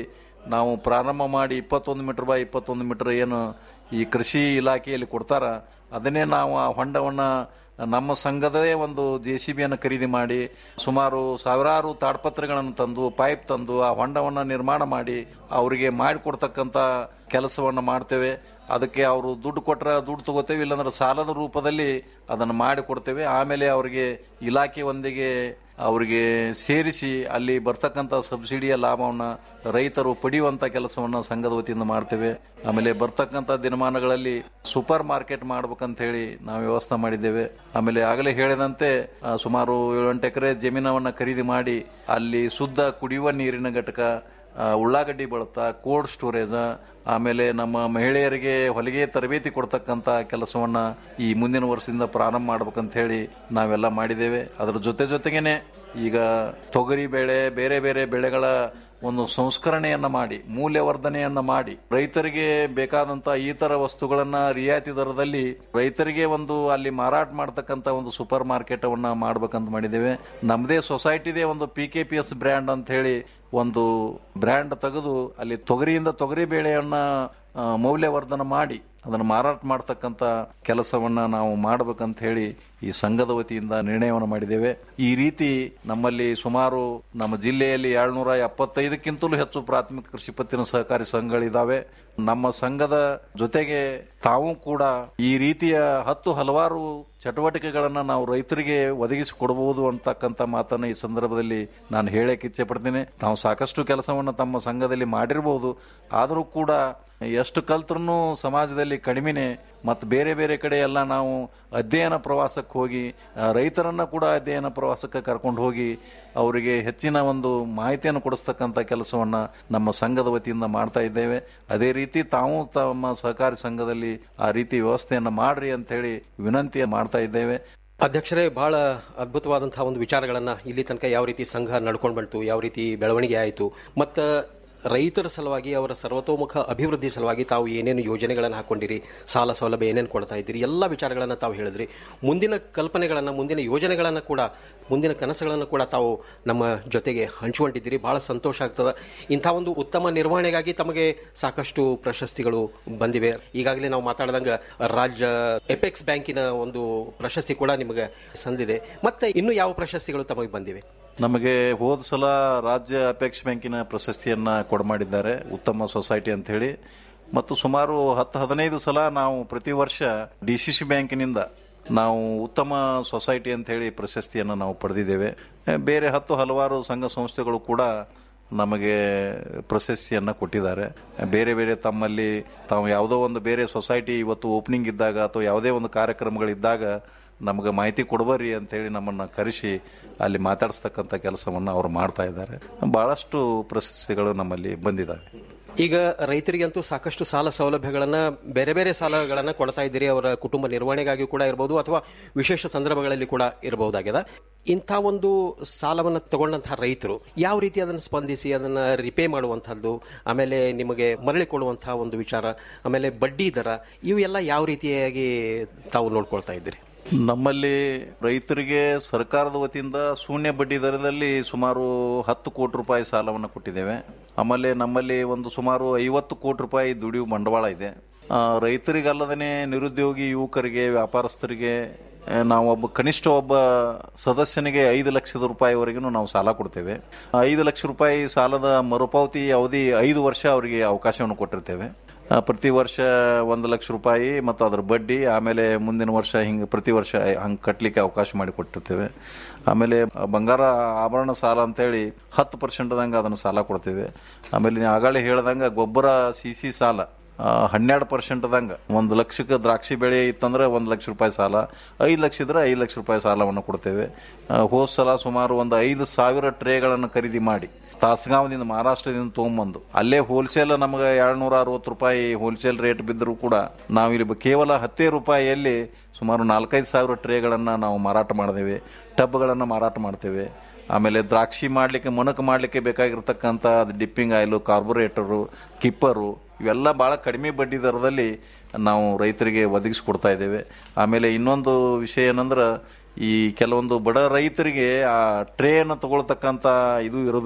ನಾವು ಪ್ರಾರಂಭ ಮಾಡಿ ಇಪ್ಪತ್ತೊಂದು ಮೀಟರ್ ಬೈ ಇಪ್ಪತ್ತೊಂದು ಮೀಟರ್ ಏನು ಈ ಕೃಷಿ ಇಲಾಖೆಯಲ್ಲಿ ಕೊಡ್ತಾರ ಅದನ್ನೇ ನಾವು ಆ ಹೊಂಡವನ್ನು ನಮ್ಮ ಸಂಘದೇ ಒಂದು ಜೆ ಸಿ ಬಿಯನ್ನು ಖರೀದಿ ಮಾಡಿ ಸುಮಾರು ಸಾವಿರಾರು ತಾಡ್ಪತ್ರೆಗಳನ್ನು ತಂದು ಪೈಪ್ ತಂದು ಆ ಹೊಂಡವನ್ನು ನಿರ್ಮಾಣ ಮಾಡಿ ಅವರಿಗೆ ಮಾಡಿಕೊಡ್ತಕ್ಕಂಥ ಕೆಲಸವನ್ನು ಮಾಡ್ತೇವೆ ಅದಕ್ಕೆ ಅವರು ದುಡ್ಡು ಕೊಟ್ಟರೆ ದುಡ್ಡು ತಗೋತೇವೆ ಇಲ್ಲಾಂದ್ರೆ ಸಾಲದ ರೂಪದಲ್ಲಿ ಅದನ್ನು ಮಾಡಿ ಕೊಡ್ತೇವೆ ಆಮೇಲೆ ಅವರಿಗೆ ಇಲಾಖೆ ಒಂದಿಗೆ ಅವರಿಗೆ ಸೇರಿಸಿ ಅಲ್ಲಿ ಬರ್ತಕ್ಕಂಥ ಸಬ್ಸಿಡಿಯ ಲಾಭವನ್ನು ರೈತರು ಪಡೆಯುವಂಥ ಕೆಲಸವನ್ನು ಸಂಘದ ವತಿಯಿಂದ ಮಾಡ್ತೇವೆ ಆಮೇಲೆ ಬರ್ತಕ್ಕಂಥ ದಿನಮಾನಗಳಲ್ಲಿ ಸೂಪರ್ ಮಾರ್ಕೆಟ್ ಮಾಡ್ಬೇಕಂತ ಹೇಳಿ ನಾವು ವ್ಯವಸ್ಥೆ ಮಾಡಿದ್ದೇವೆ ಆಮೇಲೆ ಆಗಲೇ ಹೇಳಿದಂತೆ ಆ, ಸುಮಾರು ಏಳೆಂಟು ಎಕರೆ ಜಮೀನವನ್ನು ಖರೀದಿ ಮಾಡಿ ಅಲ್ಲಿ ಶುದ್ಧ ಕುಡಿಯುವ ನೀರಿನ ಘಟಕ ಆ, ಉಳ್ಳಾಗಡ್ಡಿ ಬಳತ ಕೋಲ್ಡ್ ಸ್ಟೋರೇಜ್ ಆಮೇಲೆ ನಮ್ಮ ಮಹಿಳೆಯರಿಗೆ ಹೊಲಿಗೆ ತರಬೇತಿ ಕೊಡ್ತಕ್ಕಂಥ ಕೆಲಸವನ್ನ ಈ ಮುಂದಿನ ವರ್ಷದಿಂದ ಪ್ರಾರಂಭ ಮಾಡ್ಬೇಕಂತ ಹೇಳಿ ನಾವೆಲ್ಲ ಮಾಡಿದ್ದೇವೆ ಅದರ ಜೊತೆ ಜೊತೆಗೇನೆ ಈಗ ತೊಗರಿ ಬೆಳೆ ಬೇರೆ ಬೇರೆ ಬೆಳೆಗಳ ಒಂದು ಸಂಸ್ಕರಣೆಯನ್ನ ಮಾಡಿ ಮೌಲ್ಯವರ್ಧನೆಯನ್ನ ಮಾಡಿ ರೈತರಿಗೆ ಬೇಕಾದಂತ ಈ ತರ ವಸ್ತುಗಳನ್ನ ರಿಯಾಯಿತಿ ದರದಲ್ಲಿ ರೈತರಿಗೆ ಒಂದು ಅಲ್ಲಿ ಮಾರಾಟ ಮಾಡತಕ್ಕಂತ ಒಂದು ಸೂಪರ್ ಮಾರ್ಕೆಟ್ ಅವನ್ನ ಮಾಡ್ಬೇಕಂತ ಮಾಡಿದ್ದೇವೆ ನಮ್ಮದೇ ಸೊಸೈಟಿದೇ ಒಂದು P K P S brand ಅಂತ ಹೇಳಿ ಒಂದು ಬ್ರ್ಯಾಂಡ್ ತೆಗೆದು ಅಲ್ಲಿ ತೊಗರಿಯಿಂದ ತೊಗರಿ ಬೇಳೆಯನ್ನ ಆ, ಮೌಲ್ಯವರ್ಧನೆ ಮಾಡಿ ಅದನ್ನು ಮಾರಾಟ ಮಾಡ್ತಕ್ಕಂಥ ಕೆಲಸವನ್ನ ನಾವು ಮಾಡಬೇಕಂತ ಹೇಳಿ ಈ ಸಂಘದ ವತಿಯಿಂದ ನಿರ್ಣಯವನ್ನು ಮಾಡಿದ್ದೇವೆ ಈ ರೀತಿ ನಮ್ಮಲ್ಲಿ ಸುಮಾರು ನಮ್ಮ ಜಿಲ್ಲೆಯಲ್ಲಿ ಏಳ್ನೂರ ಎಪ್ಪತ್ತೈದಕ್ಕಿಂತಲೂ ಹೆಚ್ಚು ಪ್ರಾಥಮಿಕ ಕೃಷಿ ಪತ್ತಿನ ಸಹಕಾರಿ ಸಂಘಗಳಿದ್ದಾವೆ ನಮ್ಮ ಸಂಘದ ಜೊತೆಗೆ ತಾವು ಕೂಡ ಈ ರೀತಿಯ ಹತ್ತು ಹಲವಾರು ಚಟುವಟಿಕೆಗಳನ್ನ ನಾವು ರೈತರಿಗೆ ಒದಗಿಸಿ ಕೊಡಬಹುದು ಅಂತಕ್ಕಂಥ ಮಾತನ್ನು ಈ ಸಂದರ್ಭದಲ್ಲಿ ನಾನು ಹೇಳಕ್ಕೆ ಇಚ್ಛೆ ಪಡ್ತೀನಿ ತಾವು ಸಾಕಷ್ಟು ಕೆಲಸವನ್ನು ತಮ್ಮ ಸಂಘದಲ್ಲಿ ಮಾಡಿರಬಹುದು ಆದರೂ ಕೂಡ ಎಷ್ಟು ಕಲ್ತ್ರೂ ಸಮಾಜದಲ್ಲಿ ಕಡಿಮೆನೆ ಮತ್ತು ಬೇರೆ ಬೇರೆ ಕಡೆ ಎಲ್ಲ ನಾವು ಅಧ್ಯಯನ ಪ್ರವಾಸಕ್ಕೆ ಹೋಗಿ ಆ, ರೈತರನ್ನ ಕೂಡ ಅಧ್ಯಯನ ಪ್ರವಾಸಕ್ಕೆ ಕರ್ಕೊಂಡು ಹೋಗಿ ಅವರಿಗೆ ಹೆಚ್ಚಿನ ಒಂದು ಮಾಹಿತಿಯನ್ನು ಕೊಡಿಸ್ತಕ್ಕಂಥ ಕೆಲಸವನ್ನ ನಮ್ಮ ಸಂಘದ ವತಿಯಿಂದ ಮಾಡ್ತಾ ಇದ್ದೇವೆ ಅದೇ ರೀತಿ ತಾವು ತಮ್ಮ ಸಹಕಾರಿ ಸಂಘದಲ್ಲಿ ಆ ರೀತಿ ವ್ಯವಸ್ಥೆಯನ್ನು ಮಾಡ್ರಿ ಅಂತ ಹೇಳಿ ವಿನಂತಿ ಮಾಡ್ತಾ ಇದ್ದೇವೆ ಅಧ್ಯಕ್ಷರೇ ಬಹಳ ಅದ್ಭುತವಾದಂತಹ ಒಂದು ವಿಚಾರಗಳನ್ನ ಇಲ್ಲಿ ತನಕ ಯಾವ ರೀತಿ ಸಂಘ ನಡ್ಕೊಂಡು ಬಂತು ಯಾವ ರೀತಿ ಬೆಳವಣಿಗೆ ಆಯಿತು ಮತ್ತು ರೈತರ ಸಲುವಾಗಿ ಅವರ ಸರ್ವತೋಮುಖ ಅಭಿವೃದ್ಧಿ ಸಲುವಾಗಿ ತಾವು ಏನೇನು ಯೋಜನೆಗಳನ್ನು ಹಾಕೊಂಡಿರಿ ಸಾಲ ಸೌಲಭ್ಯ ಏನೇನು ಕೊಡ್ತಾ ಇದ್ದೀರಿ ಎಲ್ಲ ವಿಚಾರಗಳನ್ನು ತಾವು ಹೇಳಿದ್ರಿ ಮುಂದಿನ ಕಲ್ಪನೆಗಳನ್ನು ಮುಂದಿನ ಯೋಜನೆಗಳನ್ನು ಕೂಡ ಮುಂದಿನ ಕನಸುಗಳನ್ನು ಕೂಡ ತಾವು ನಮ್ಮ ಜೊತೆಗೆ ಹಂಚಿಕೊಂಡಿದ್ದೀರಿ ಬಹಳ ಸಂತೋಷ ಆಗ್ತದೆ ಇಂಥ ಒಂದು ಉತ್ತಮ ನಿರ್ವಹಣೆಗಾಗಿ ತಮಗೆ ಸಾಕಷ್ಟು ಪ್ರಶಸ್ತಿಗಳು ಬಂದಿವೆ ಈಗಾಗಲೇ ನಾವು ಮಾತಾಡಿದಂಗೆ ರಾಜ್ಯ ಎಪೆಕ್ಸ್ ಬ್ಯಾಂಕಿನ ಒಂದು ಪ್ರಶಸ್ತಿ ಕೂಡ ನಿಮಗೆ ಸಂದಿದೆ ಮತ್ತೆ ಇನ್ನು ಯಾವ ಪ್ರಶಸ್ತಿಗಳು ತಮಗೆ ಬಂದಿವೆ ನಮಗೆ ಹೋದ ಸಲ ರಾಜ್ಯ ಅಪೇಕ್ಷ ಬ್ಯಾಂಕಿನ ಪ್ರಶಸ್ತಿಯನ್ನ ಕೊಡಮಾಡಿದ್ದಾರೆ ಉತ್ತಮ ಸೊಸೈಟಿ ಅಂತ ಹೇಳಿ ಮತ್ತು ಸುಮಾರು ಹತ್ತು ಹದಿನೈದು ಸಲ ನಾವು ಪ್ರತಿ ವರ್ಷ ಡಿ ಸಿ ಸಿ ಬ್ಯಾಂಕಿನಿಂದ ನಾವು ಉತ್ತಮ ಸೊಸೈಟಿ ಅಂತ ಹೇಳಿ ಪ್ರಶಸ್ತಿಯನ್ನು ನಾವು ಪಡೆದಿದ್ದೇವೆ ಎ, ಬೇರೆ ಹತ್ತು ಹಲವಾರು ಸಂಘ ಸಂಸ್ಥೆಗಳು ಕೂಡ ನಮಗೆ ಪ್ರಶಸ್ತಿಯನ್ನು ಕೊಟ್ಟಿದ್ದಾರೆ ಬೇರೆ ಬೇರೆ ತಮ್ಮಲ್ಲಿ ತಾವು ಯಾವುದೋ ಒಂದು ಬೇರೆ ಸೊಸೈಟಿ ಇವತ್ತು ಓಪನಿಂಗ್ ಇದ್ದಾಗ ಅಥವಾ ಯಾವುದೇ ಒಂದು ಕಾರ್ಯಕ್ರಮಗಳಿದ್ದಾಗ ನಮಗೆ ಮಾಹಿತಿ ಕೊಡಬರ್ರಿ ಅಂತೇಳಿ ನಮ್ಮನ್ನು ಕರೆಸಿ ಅಲ್ಲಿ ಮಾತಾಡಿಸ್ತಕ್ಕಂಥ ಕೆಲಸವನ್ನು ಅವರು ಮಾಡ್ತಾ ಇದ್ದಾರೆ ಬಹಳಷ್ಟು ಪ್ರಶಸ್ತಿಗಳು ನಮ್ಮಲ್ಲಿ ಬಂದಿದ್ದಾವೆ ಈಗ ರೈತರಿಗಂತೂ ಸಾಕಷ್ಟು ಸಾಲ ಸೌಲಭ್ಯಗಳನ್ನ ಬೇರೆ ಬೇರೆ ಸಾಲಗಳನ್ನ ಕೊಡ್ತಾ ಇದ್ದೀರಿ ಅವರ ಕುಟುಂಬ ನಿರ್ವಹಣೆಗಾಗಿ ಕೂಡ ಇರಬಹುದು ಅಥವಾ ವಿಶೇಷ ಸಂದರ್ಭಗಳಲ್ಲಿ ಕೂಡ ಇರಬಹುದಾಗಿದೆ ಇಂಥ ಒಂದು ಸಾಲವನ್ನು ತಗೊಂಡಂತಹ ರೈತರು ಯಾವ ರೀತಿ ಅದನ್ನು ಸ್ಪಂದಿಸಿ ಅದನ್ನ ರಿಪೇ ಮಾಡುವಂತಹದ್ದು ಆಮೇಲೆ ನಿಮಗೆ ಮರಳಿ ಕೊಡುವಂತಹ ಒಂದು ವಿಚಾರ ಆಮೇಲೆ ಬಡ್ಡಿ ದರ ಇವು ಎಲ್ಲ ಯಾವ ರೀತಿಯಾಗಿ ತಾವು ನೋಡ್ಕೊಳ್ತಾ ಇದ್ದೀರಿ ನಮ್ಮಲ್ಲಿ ರೈತರಿಗೆ ಸರ್ಕಾರದ ವತಿಯಿಂದ ಶೂನ್ಯ ಬಡ್ಡಿ ದರದಲ್ಲಿ ಸುಮಾರು ಹತ್ತು ಕೋಟಿ ರೂಪಾಯಿ ಸಾಲವನ್ನು ಕೊಟ್ಟಿದ್ದೇವೆ ಆಮೇಲೆ ನಮ್ಮಲ್ಲಿ ಒಂದು ಸುಮಾರು ಐವತ್ತು ಕೋಟಿ ರೂಪಾಯಿ ದುಡಿಯುವ ಬಂಡವಾಳ ಇದೆ ಆ, ರೈತರಿಗಲ್ಲದೇ ನಿರುದ್ಯೋಗಿ ಯುವಕರಿಗೆ ವ್ಯಾಪಾರಸ್ಥರಿಗೆ ಆ, ನಾವು ಒಬ್ಬ ಕನಿಷ್ಠ ಒಬ್ಬ ಸದಸ್ಯನಿಗೆ ಐದು ಲಕ್ಷದ ರೂಪಾಯಿವರೆಗೂ ನಾವು ಸಾಲ ಕೊಡ್ತೇವೆ ಐದು ಲಕ್ಷ ರೂಪಾಯಿ ಸಾಲದ ಮರುಪಾವತಿ ಅವಧಿ ಐದು ವರ್ಷ ಅವರಿಗೆ ಅವಕಾಶವನ್ನು ಕೊಟ್ಟಿರ್ತೇವೆ ಆ, ಪ್ರತಿ ವರ್ಷ ಒಂದು ಲಕ್ಷ ರೂಪಾಯಿ ಮತ್ತು ಅದರ ಬಡ್ಡಿ ಆಮೇಲೆ ಮುಂದಿನ ವರ್ಷ ಹಿಂಗೆ ಪ್ರತಿ ವರ್ಷ ಹಂಗೆ ಕಟ್ಟಲಿಕ್ಕೆ ಅವಕಾಶ ಮಾಡಿ ಕೊಟ್ಟಿರ್ತೇವೆ ಆಮೇಲೆ ಬಂಗಾರ ಆಭರಣ ಸಾಲ ಅಂತೇಳಿ ಹತ್ತು ಪರ್ಸೆಂಟ್ದಂಗೆ ಅದನ್ನು ಸಾಲ ಕೊಡ್ತೇವೆ ಆಮೇಲೆ ನೀವು ಆಗಾಳೆ ಹೇಳ್ದಂಗೆ ಗೊಬ್ಬರ ಸಿ ಸಿ ಸಾಲ ಹನ್ನೆರಡು ಪರ್ಸೆಂಟ್ದಂಗೆ ಒಂದು ಲಕ್ಷಕ್ಕೆ ದ್ರಾಕ್ಷಿ ಬೆಳೆ ಇತ್ತಂದ್ರೆ ಒಂದು ಲಕ್ಷ ರೂಪಾಯಿ ಸಾಲ ಐದು ಲಕ್ಷ ಇದ್ರೆ ಐದು ಲಕ್ಷ ರೂಪಾಯಿ ಸಾಲವನ್ನು ಕೊಡ್ತೇವೆ ಆ, ಹೋದ ಸಲ ಸುಮಾರು ಒಂದು ಐದು ಸಾವಿರ ಟ್ರೇಗಳನ್ನು ಖರೀದಿ ಮಾಡಿ ತಾಸಗಾಂವದಿಂದ ಮಹಾರಾಷ್ಟ್ರದಿಂದ ತೊಗೊಂಬಂದು ಅಲ್ಲೇ ಹೋಲ್ಸೇಲ್ ನಮಗೆ ಏಳ್ನೂರ ಅರವತ್ತು ರೂಪಾಯಿ ಹೋಲ್ಸೇಲ್ ರೇಟ್ ಬಿದ್ದರೂ ಕೂಡ ನಾವಿಲ್ಲಿ ಬ- ಕೇವಲ ಹತ್ತೇ ರೂಪಾಯಿಯಲ್ಲಿ ಸುಮಾರು ನಾಲ್ಕೈದು ಸಾವಿರ ಟ್ರೇಗಳನ್ನು ನಾವು ಮಾರಾಟ ಮಾಡಿದೇವೆ ಟಬ್ಗಳನ್ನು ಮಾರಾಟ ಮಾಡ್ತೇವೆ ಆಮೇಲೆ ದ್ರಾಕ್ಷಿ ಮಾಡಲಿಕ್ಕೆ ಮೊನಕು ಮಾಡಲಿಕ್ಕೆ ಬೇಕಾಗಿರ್ತಕ್ಕಂಥ ಡಿಪ್ಪಿಂಗ್ ಆಯಿಲು ಕಾರ್ಬೊರೇಟರು ಕಿಪ್ಪರು ಇವೆಲ್ಲ ಭಾಳ ಕಡಿಮೆ ಬಡ್ಡಿ ದರದಲ್ಲಿ ನಾವು ರೈತರಿಗೆ ಒದಗಿಸ್ಕೊಡ್ತಾ ಇದ್ದೇವೆ ಆಮೇಲೆ ಇನ್ನೊಂದು ವಿಷಯ ಏನಂದ್ರೆ ಈ ಕೆಲವೊಂದು ಬಡ ರೈತರಿಗೆ ಆ ಟ್ರೇಯನ್ನು ತಗೊಳ್ತಕ್ಕಂಥ ಇದು ಇರೋದಿಲ್ಲ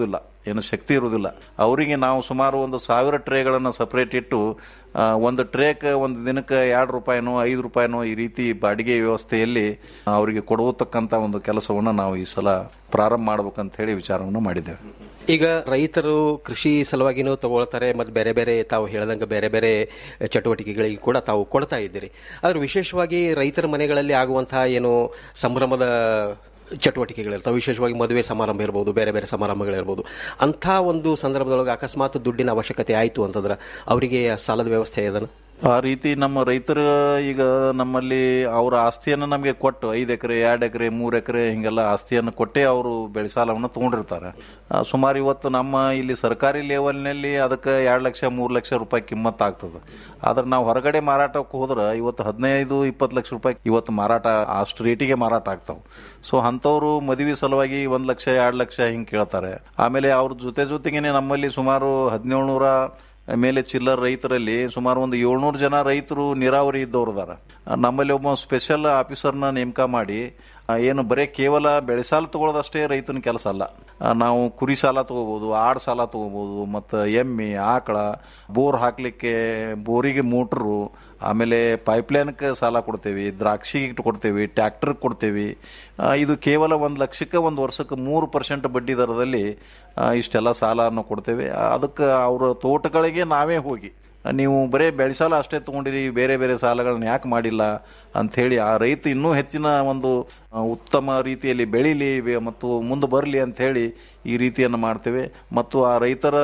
ಏನು ಶಕ್ತಿ ಇರುವುದಿಲ್ಲ ಅವರಿಗೆ ನಾವು ಸುಮಾರು ಒಂದು ಸಾವಿರ ಟ್ರೇಗಳನ್ನು ಸಪರೇಟ್ ಇಟ್ಟು ಆ, ಒಂದು ಟ್ರೇಕ್ ಒಂದು ದಿನಕ್ಕೆ ಎರಡು ರೂಪಾಯಿನೋ ಐದು ರೂಪಾಯಿನೋ ಈ ರೀತಿ ಬಾಡಿಗೆ ವ್ಯವಸ್ಥೆಯಲ್ಲಿ ಅವರಿಗೆ ಕೊಡತಕ್ಕಂಥ ಒಂದು ಕೆಲಸವನ್ನು ನಾವು ಈ ಸಲ ಪ್ರಾರಂಭ ಮಾಡ್ಬೇಕಂತ ಹೇಳಿ ವಿಚಾರವನ್ನು ಮಾಡಿದ್ದೇವೆ ಈಗ ರೈತರು ಕೃಷಿ ಸಲುವಾಗಿನೂ ತಗೊಳ್ತಾರೆ ಮತ್ತು ಬೇರೆ ಬೇರೆ ತಾವು ಹೇಳ್ದಂಗೆ ಬೇರೆ ಬೇರೆ ಚಟುವಟಿಕೆಗಳಿಗೆ ಕೂಡ ತಾವು ಕೊಡ್ತಾ ಇದ್ದೀರಿ ಆದ್ರೆ ವಿಶೇಷವಾಗಿ ರೈತರ ಮನೆಗಳಲ್ಲಿ ಆಗುವಂತಹ ಏನು ಸಂಭ್ರಮದ ಚಟುವಟಿಕೆಗಳಿರ್ತಾವೆ ವಿಶೇಷವಾಗಿ ಮದುವೆ ಸಮಾರಂಭ ಇರ್ಬೋದು ಬೇರೆ ಬೇರೆ ಸಮಾರಂಭಗಳಿರ್ಬೋದು ಅಂಥ ಒಂದು ಸಂದರ್ಭದೊಳಗೆ ಅಕಸ್ಮಾತ್ ದುಡ್ಡಿನ ಅವಶ್ಯಕತೆ ಆಯಿತು ಅಂತಂದ್ರೆ ಅವರಿಗೆ ಸಾಲದ ವ್ಯವಸ್ಥೆ ಇದನ್ನು ಆ ರೀತಿ ನಮ್ಮ ರೈತರು ಈಗ ನಮ್ಮಲ್ಲಿ ಅವರ ಆಸ್ತಿಯನ್ನು ನಮಗೆ ಕೊಟ್ಟು ಐದು ಎಕರೆ ಎರಡು ಎಕರೆ ಮೂರು ಎಕರೆ ಹಿಂಗೆಲ್ಲ ಆಸ್ತಿಯನ್ನು ಕೊಟ್ಟೇ ಅವರು ಬೆಳೆ ಸಾಲವನ್ನು ತಗೊಂಡಿರ್ತಾರೆ ಆ, ಸುಮಾರು ಇವತ್ತು ನಮ್ಮ ಇಲ್ಲಿ ಸರ್ಕಾರಿ ಲೆವೆಲ್ನಲ್ಲಿ ಅದಕ್ಕೆ ಎರಡು ಲಕ್ಷ ಮೂರು ಲಕ್ಷ ರೂಪಾಯಿ ಕಿಮ್ಮತ್ ಆಗ್ತದೆ ಆದ್ರೆ ನಾವು ಹೊರಗಡೆ ಮಾರಾಟಕ್ಕೆ ಹೋದ್ರೆ ಇವತ್ತು ಹದಿನೈದು ಇಪ್ಪತ್ತು ಲಕ್ಷ ರೂಪಾಯಿ ಇವತ್ತು ಮಾರಾಟ ಅಷ್ಟು ರೇಟಿಗೆ ಮಾರಾಟ ಆಗ್ತಾವೆ ಸೊ ಅಂಥವ್ರು ಮದುವೆ ಸಲುವಾಗಿ ಒಂದು ಲಕ್ಷ ಎರಡು ಲಕ್ಷ ಹಿಂಗೆ ಕೇಳ್ತಾರೆ ಆಮೇಲೆ ಅವ್ರ ಜೊತೆ ಜೊತೆಗೇನೆ ನಮ್ಮಲ್ಲಿ ಸುಮಾರು ಹದಿನೇಳುನೂರ ಮೇಲೆ ಚಿಲ್ಲರ್ ರೈತರಲ್ಲಿ ಸುಮಾರು ಒಂದು ಏಳ್ನೂರು ಜನ ರೈತರು ನೀರಾವರಿ ಇದ್ದವ್ರು ಅದಾರ ನಮ್ಮಲ್ಲಿ ಒಬ್ಬ ಸ್ಪೆಷಲ್ ಆಫೀಸರ್ನ ನೇಮಕ ಮಾಡಿ ಆ, ಏನು ಬರೀ ಕೇವಲ ಬೆಳೆ ಸಾಲ ತಗೊಳ್ಳೋದಷ್ಟೇ ರೈತನ ಕೆಲಸ ಅಲ್ಲ ಆ, ನಾವು ಕುರಿ ಸಾಲ ತಗೋಬಹುದು ಆಡ್ ಸಾಲ ತಗೋಬಹುದು ಮತ್ತು ಎಮ್ಮೆ ಆಕಳ ಬೋರ್ ಹಾಕ್ಲಿಕ್ಕೆ ಬೋರಿಗೆ ಮೋಟ್ರು ಆಮೇಲೆ ಪೈಪ್ಲೈನ್ಗೆ ಸಾಲ ಕೊಡ್ತೇವೆ ದ್ರಾಕ್ಷಿ ಕೊಡ್ತೇವೆ ಟ್ರ್ಯಾಕ್ಟರ್ ಕೊಡ್ತೇವೆ ಆ, ಇದು ಕೇವಲ ಒಂದು ಲಕ್ಷಕ್ಕೆ ಒಂದು ವರ್ಷಕ್ಕೆ ಮೂರು ಪರ್ಸೆಂಟ್ ಬಡ್ಡಿ ದರದಲ್ಲಿ ಆ, ಇಷ್ಟೆಲ್ಲ ಸಾಲವನ್ನು ಕೊಡ್ತೇವೆ ಆ, ಅದಕ್ಕೆ ಅವರ ತೋಟಗಳಿಗೆ ನಾವೇ ಹೋಗಿ ನೀವು ಬರೇ ಬೆಳೆ ಸಾಲ ಅಷ್ಟೇ ತಗೊಂಡಿರಿ ಬೇರೆ ಬೇರೆ ಸಾಲಗಳನ್ನ ಯಾಕೆ ಮಾಡಿಲ್ಲ ಅಂಥೇಳಿ ಆ ರೈತ ಇನ್ನೂ ಹೆಚ್ಚಿನ ಒಂದು ಆ, ಉತ್ತಮ ರೀತಿಯಲ್ಲಿ ಬೆಳೀಲಿ ಬೆ- ಮತ್ತು ಮುಂದೆ ಬರಲಿ ಅಂಥೇಳಿ ಈ ರೀತಿಯನ್ನು ಮಾಡ್ತೇವೆ ಮತ್ತು ಆ ರೈತರ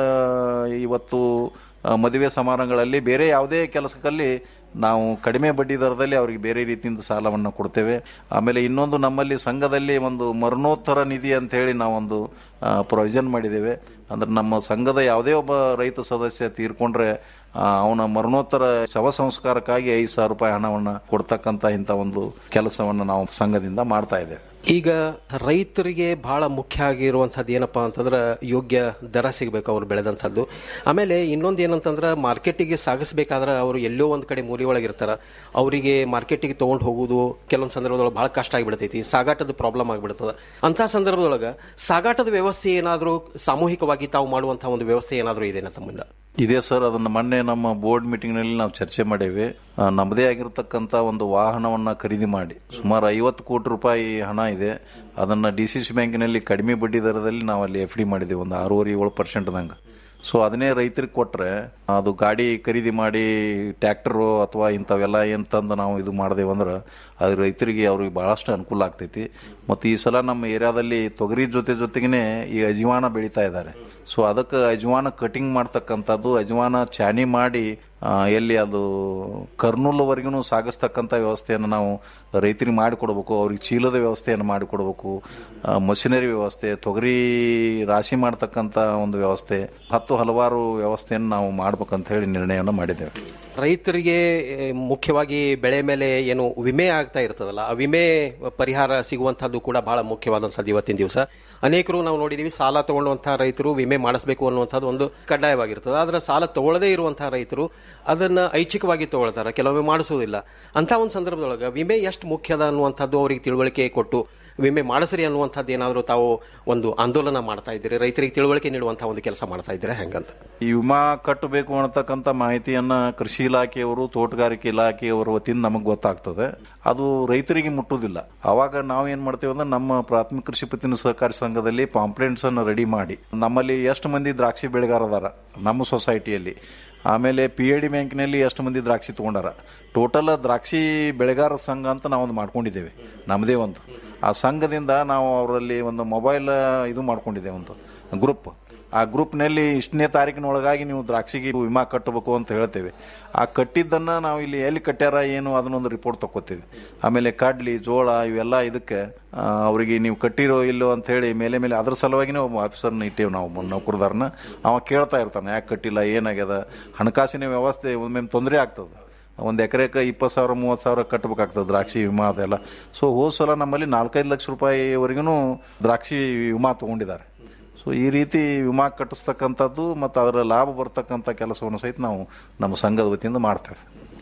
ಇವತ್ತು ಆ, ಮದುವೆ ಸಮಾರಂಭಗಳಲ್ಲಿ ಬೇರೆ ಯಾವುದೇ ಕೆಲಸಕ್ಕಲ್ಲಿ ನಾವು ಕಡಿಮೆ ಬಡ್ಡಿ ದರದಲ್ಲಿ ಅವರಿಗೆ ಬೇರೆ ರೀತಿಯಿಂದ ಸಾಲವನ್ನು ಕೊಡ್ತೇವೆ ಆಮೇಲೆ ಇನ್ನೊಂದು ನಮ್ಮಲ್ಲಿ ಸಂಘದಲ್ಲಿ ಒಂದು ಮರಣೋತ್ತರ ನಿಧಿ ಅಂತ ಹೇಳಿ ನಾವೊಂದು ಪ್ರೊವಿಷನ್ ಮಾಡಿದ್ದೇವೆ ಅಂದ್ರೆ ನಮ್ಮ ಸಂಘದ ಯಾವುದೇ ಒಬ್ಬ ರೈತ ಸದಸ್ಯ ತೀರ್ಕೊಂಡ್ರೆ ಆ, ಅವನ ಮರಣೋತ್ತರ ಶವ ಸಂಸ್ಕಾರಕ್ಕಾಗಿ ಐದು ಸಾವಿರ ರೂಪಾಯಿ ಹಣವನ್ನು ಕೊಡ್ತಕ್ಕಂಥ ಇಂಥ ಒಂದು ಕೆಲಸವನ್ನು ನಾವು ಸಂಘದಿಂದ ಮಾಡ್ತಾ ಇದ್ದೇವೆ ಈಗ ರೈತರಿಗೆ ಬಹಳ ಮುಖ್ಯ ಆಗಿರುವಂಥದ್ದು ಏನಪ್ಪಾ ಅಂತಂದ್ರೆ ಯೋಗ್ಯ ದರ ಸಿಗಬೇಕು ಅವ್ರು ಬೆಳೆದಂಥದ್ದು ಆಮೇಲೆ ಇನ್ನೊಂದು ಏನಂತಂದ್ರೆ ಮಾರ್ಕೆಟಿಗೆ ಸಾಗಿಸ್ಬೇಕಾದ್ರೆ ಅವರು ಎಲ್ಲೋ ಒಂದು ಕಡೆ ಮೂಲಿ ಒಳಗಿರ್ತಾರ ಅವರಿಗೆ ಮಾರ್ಕೆಟಿಗೆ ತೊಗೊಂಡು ಹೋಗೋದು ಕೆಲವೊಂದು ಸಂದರ್ಭದೊಳಗೆ ಬಹಳ ಕಷ್ಟ ಆಗಿಬಿಡ್ತೈತಿ ಸಾಗಾಟದ ಪ್ರಾಬ್ಲಮ್ ಆಗಿಬಿಡ್ತದೆ ಅಂಥ ಸಂದರ್ಭದೊಳಗೆ ಸಾಗಾಟದ ವ್ಯವಸ್ಥೆ ಏನಾದರೂ ಸಾಮೂಹಿಕವಾಗಿ ತಾವು ಮಾಡುವಂಥ ಒಂದು ವ್ಯವಸ್ಥೆ ಏನಾದರೂ ಇದೆನಾ ತಮ್ಮಿಂದ ಇದೆ ಸರ್ ಅದನ್ನು ಮೊನ್ನೆ ನಮ್ಮ ಬೋರ್ಡ್ ಮೀಟಿಂಗ್ನಲ್ಲಿ ನಾವು ಚರ್ಚೆ ಮಾಡೇವೆ ಆ, ನಮ್ಮದೇ ಆಗಿರತಕ್ಕಂಥ ಒಂದು ವಾಹನವನ್ನು ಖರೀದಿ ಮಾಡಿ ಸುಮಾರು ಐವತ್ತು ಕೋಟಿ ರೂಪಾಯಿ ಹಣ ಇದೆ ಅದನ್ನು ಡಿ ಸಿ ಸಿ ಬ್ಯಾಂಕಿನಲ್ಲಿ ಕಡಿಮೆ ಬಡ್ಡಿ ದರದಲ್ಲಿ ನಾವು ಅಲ್ಲಿ ಎಫ್ ಡಿ ಮಾಡಿದ್ದೇವೆ ಒಂದು ಆರೂವರೆ ಏಳು ಪರ್ಸೆಂಟ್ದಂಗೆ ಸೊ ಅದನ್ನೇ ರೈತರಿಗೆ ಕೊಟ್ಟರೆ ಅದು ಗಾಡಿ ಖರೀದಿ ಮಾಡಿ ಟ್ಯಾಕ್ಟರು ಅಥವಾ ಇಂಥವೆಲ್ಲ ಏನು ತಂದು ನಾವು ಇದು ಮಾಡಿದೆವು ಅಂದ್ರೆ ಅದು ರೈತರಿಗೆ ಅವ್ರಿಗೆ ಭಾಳಷ್ಟು ಅನುಕೂಲ ಆಗ್ತೈತಿ ಮತ್ತು ಈ ಸಲ ನಮ್ಮ ಏರಿಯಾದಲ್ಲಿ ತೊಗರಿ ಜೊತೆ ಜೊತೆಗೇ ಈ ಅಜವಾನ ಬೆಳೀತಾ ಇದ್ದಾರೆ ಸೊ ಅದಕ್ಕೆ ಅಜವಾನ ಕಟಿಂಗ್ ಮಾಡ್ತಕ್ಕಂಥದ್ದು ಅಜವಾನ ಚಾನಿ ಮಾಡಿ ಆ, ಎಲ್ಲಿ ಅದು ಕರ್ನೂಲ್ವರೆಗೂ ಸಾಗಿಸ್ತಕ್ಕಂಥ ವ್ಯವಸ್ಥೆಯನ್ನು ನಾವು ರೈತರಿಗೆ ಮಾಡಿಕೊಡ್ಬೇಕು ಅವ್ರಿಗೆ ಚೀಲದ ವ್ಯವಸ್ಥೆಯನ್ನು ಮಾಡಿಕೊಡ್ಬೇಕು ಮಷಿನರಿ ವ್ಯವಸ್ಥೆ ತೊಗರಿ ರಾಶಿ ಮಾಡ್ತಕ್ಕಂಥ ಒಂದು ವ್ಯವಸ್ಥೆ ಹತ್ತು ಹಲವಾರು ವ್ಯವಸ್ಥೆಯನ್ನು ನಾವು ಮಾಡ್ಬೇಕಂತ ಹೇಳಿ ನಿರ್ಣಯವನ್ನು ಮಾಡಿದ್ದೇವೆ ರೈತರಿಗೆ ಏ, ಮುಖ್ಯವಾಗಿ ಬೆಳೆ ಮೇಲೆ ಏನು ವಿಮೆ ಆಗ್ತಾ ಇರ್ತದಲ್ಲ ಆ ವಿಮೆ ಪರಿಹಾರ ಸಿಗುವಂತಹದ್ದು ಕೂಡ ಬಹಳ ಮುಖ್ಯವಾದಂಥದ್ದು ಇವತ್ತಿನ ದಿವಸ ಅನೇಕರು ನಾವು ನೋಡಿದೀವಿ ಸಾಲ ತಗೊಂಡಂತಹ ರೈತರು ವಿಮೆ ಮಾಡಿಸಬೇಕು ಅನ್ನುವಂಥದ್ದು ಒಂದು ಕಡ್ಡಾಯವಾಗಿರ್ತದೆ ಆದ್ರೆ ಸಾಲ ತಗೊಳ್ಳದೇ ಇರುವಂತಹ ರೈತರು ಅದನ್ನ ಐಚ್ಛಿಕವಾಗಿ ತಗೊಳ್ತಾರೆ ಕೆಲವೊಮ್ಮೆ ಮಾಡಿಸೋದಿಲ್ಲ ಅಂತ ಒಂದು ಸಂದರ್ಭದೊಳಗೆ ವಿಮೆ ಎಷ್ಟು ಮುಖ್ಯದ ಅನ್ನುವಂಥದ್ದು ಅವರಿಗೆ ತಿಳುವಳಿಕೆ ಕೊಟ್ಟು ವಿಮೆ ಮಾಡಿಸ್ರಿ ಅನ್ನುವಂಥದ್ದು ಏನಾದರೂ ತಾವು ಒಂದು ಆಂದೋಲನ ಮಾಡ್ತಾ ಇದ್ದೀರಿ ರೈತರಿಗೆ ತಿಳುವಳಿಕೆ ನೀಡುವಂತಹ ಒಂದು ಕೆಲಸ ಮಾಡ್ತಾ ಇದ್ದೀರಾ ಹೆಂಗಂತ ಈ ವಿಮಾ ಕಟ್ಟಬೇಕು ಅನ್ನತಕ್ಕಂಥ ಮಾಹಿತಿಯನ್ನ ಕೃಷಿ ಇಲಾಖೆಯವರು ತೋಟಗಾರಿಕೆ ಇಲಾಖೆಯವರ ವತಿಯಿಂದ ನಮಗೆ ಗೊತ್ತಾಗ್ತದೆ ಅದು ರೈತರಿಗೆ ಮುಟ್ಟುವುದಿಲ್ಲ ಅವಾಗ ನಾವು ಏನ್ ಮಾಡ್ತೇವೆ ಅಂದ್ರೆ ನಮ್ಮ ಪ್ರಾಥಮಿಕ ಕೃಷಿ ಪತ್ತಿನ ಸಹಕಾರಿ ಸಂಘದಲ್ಲಿ ಪಾಂಪ್ಲೆಂಟ್ಸ್ ಅನ್ನು ರೆಡಿ ಮಾಡಿ ನಮ್ಮಲ್ಲಿ ಎಷ್ಟು ಮಂದಿ ದ್ರಾಕ್ಷಿ ಬೆಳೆಗಾರ ಅದಾರ ನಮ್ಮ ಸೊಸೈಟಿಯಲ್ಲಿ ಆಮೇಲೆ ಪಿ ಎ ಡಿ ಬ್ಯಾಂಕ್ನಲ್ಲಿ ಎಷ್ಟು ಮಂದಿ ದ್ರಾಕ್ಷಿ ತಗೊಂಡಾರ ಟೋಟಲ್ ದ್ರಾಕ್ಷಿ ಬೆಳೆಗಾರ ಸಂಘ ಅಂತ ನಾವೊಂದು ಮಾಡ್ಕೊಂಡಿದ್ದೇವೆ ನಮ್ಮದೇ ಒಂದು ಆ ಸಂಘದಿಂದ ನಾವು ಅವರಲ್ಲಿ ಒಂದು ಮೊಬೈಲ್ ಇದು ಮಾಡ್ಕೊಂಡಿದ್ದೇವೆ ಒಂದು ಗ್ರೂಪ್ ಆ ಗ್ರೂಪ್ನಲ್ಲಿ ಇಷ್ಟನೇ ತಾರೀಕಿನೊಳಗಾಗಿ ನೀವು ದ್ರಾಕ್ಷಿಗೆ ವಿಮಾ ಕಟ್ಟಬೇಕು ಅಂತ ಹೇಳ್ತೇವೆ ಆ ಕಟ್ಟಿದ್ದನ್ನು ನಾವು ಇಲ್ಲಿ ಎಲ್ಲಿ ಕಟ್ಟ್ಯಾರ ಏನು ಅದನ್ನೊಂದು ರಿಪೋರ್ಟ್ ತಗೋತೀವಿ ಆಮೇಲೆ ಕಡ್ಲಿ ಜೋಳ ಇವೆಲ್ಲ ಇದಕ್ಕೆ ಆ, ಅವರಿಗೆ ನೀವು ಕಟ್ಟಿರೋ ಇಲ್ಲೋ ಅಂತ ಹೇಳಿ ಮೇಲೆ ಮೇಲೆ ಅದ್ರ ಸಲುವಾಗಿನೇ ಒಬ್ಬ ಆಫೀಸರ್ನ ಇಟ್ಟೇವೆ ನಾವು ನೌಕರದಾರನ ಅವ ಕೇಳ್ತಾ ಇರ್ತಾನೆ ಯಾಕೆ ಕಟ್ಟಿಲ್ಲ ಏನಾಗ್ಯದ ಹಣಕಾಸಿನ ವ್ಯವಸ್ಥೆ ಒಮ್ಮೆ ತೊಂದರೆ ಆಗ್ತದೆ ಒಂದು ಎಕರೆಗೆ ಇಪ್ಪತ್ತು ಸಾವಿರ ಮೂವತ್ತು ಸಾವಿರ ಕಟ್ಟಬೇಕಾಗ್ತದೆ ದ್ರಾಕ್ಷಿ ವಿಮಾ ಅದೆಲ್ಲ ಸೊ ಹೋದ ಸಲ ನಮ್ಮಲ್ಲಿ ನಾಲ್ಕೈದು ಲಕ್ಷ ರೂಪಾಯಿವರೆಗೂ ದ್ರಾಕ್ಷಿ ವಿಮಾ ತೊಗೊಂಡಿದ್ದಾರೆ ಸೊ ಈ ರೀತಿ ವಿಮಾ ಕಟ್ಟಿಸ್ತಕ್ಕಂಥದ್ದು ಮತ್ತು ಅದರ ಲಾಭ ಬರ್ತಕ್ಕಂಥ ಕೆಲಸವನ್ನು ಸಹಿತ ನಾವು ನಮ್ಮ ಸಂಘದ ವತಿಯಿಂದ ಮಾಡ್ತೇವೆ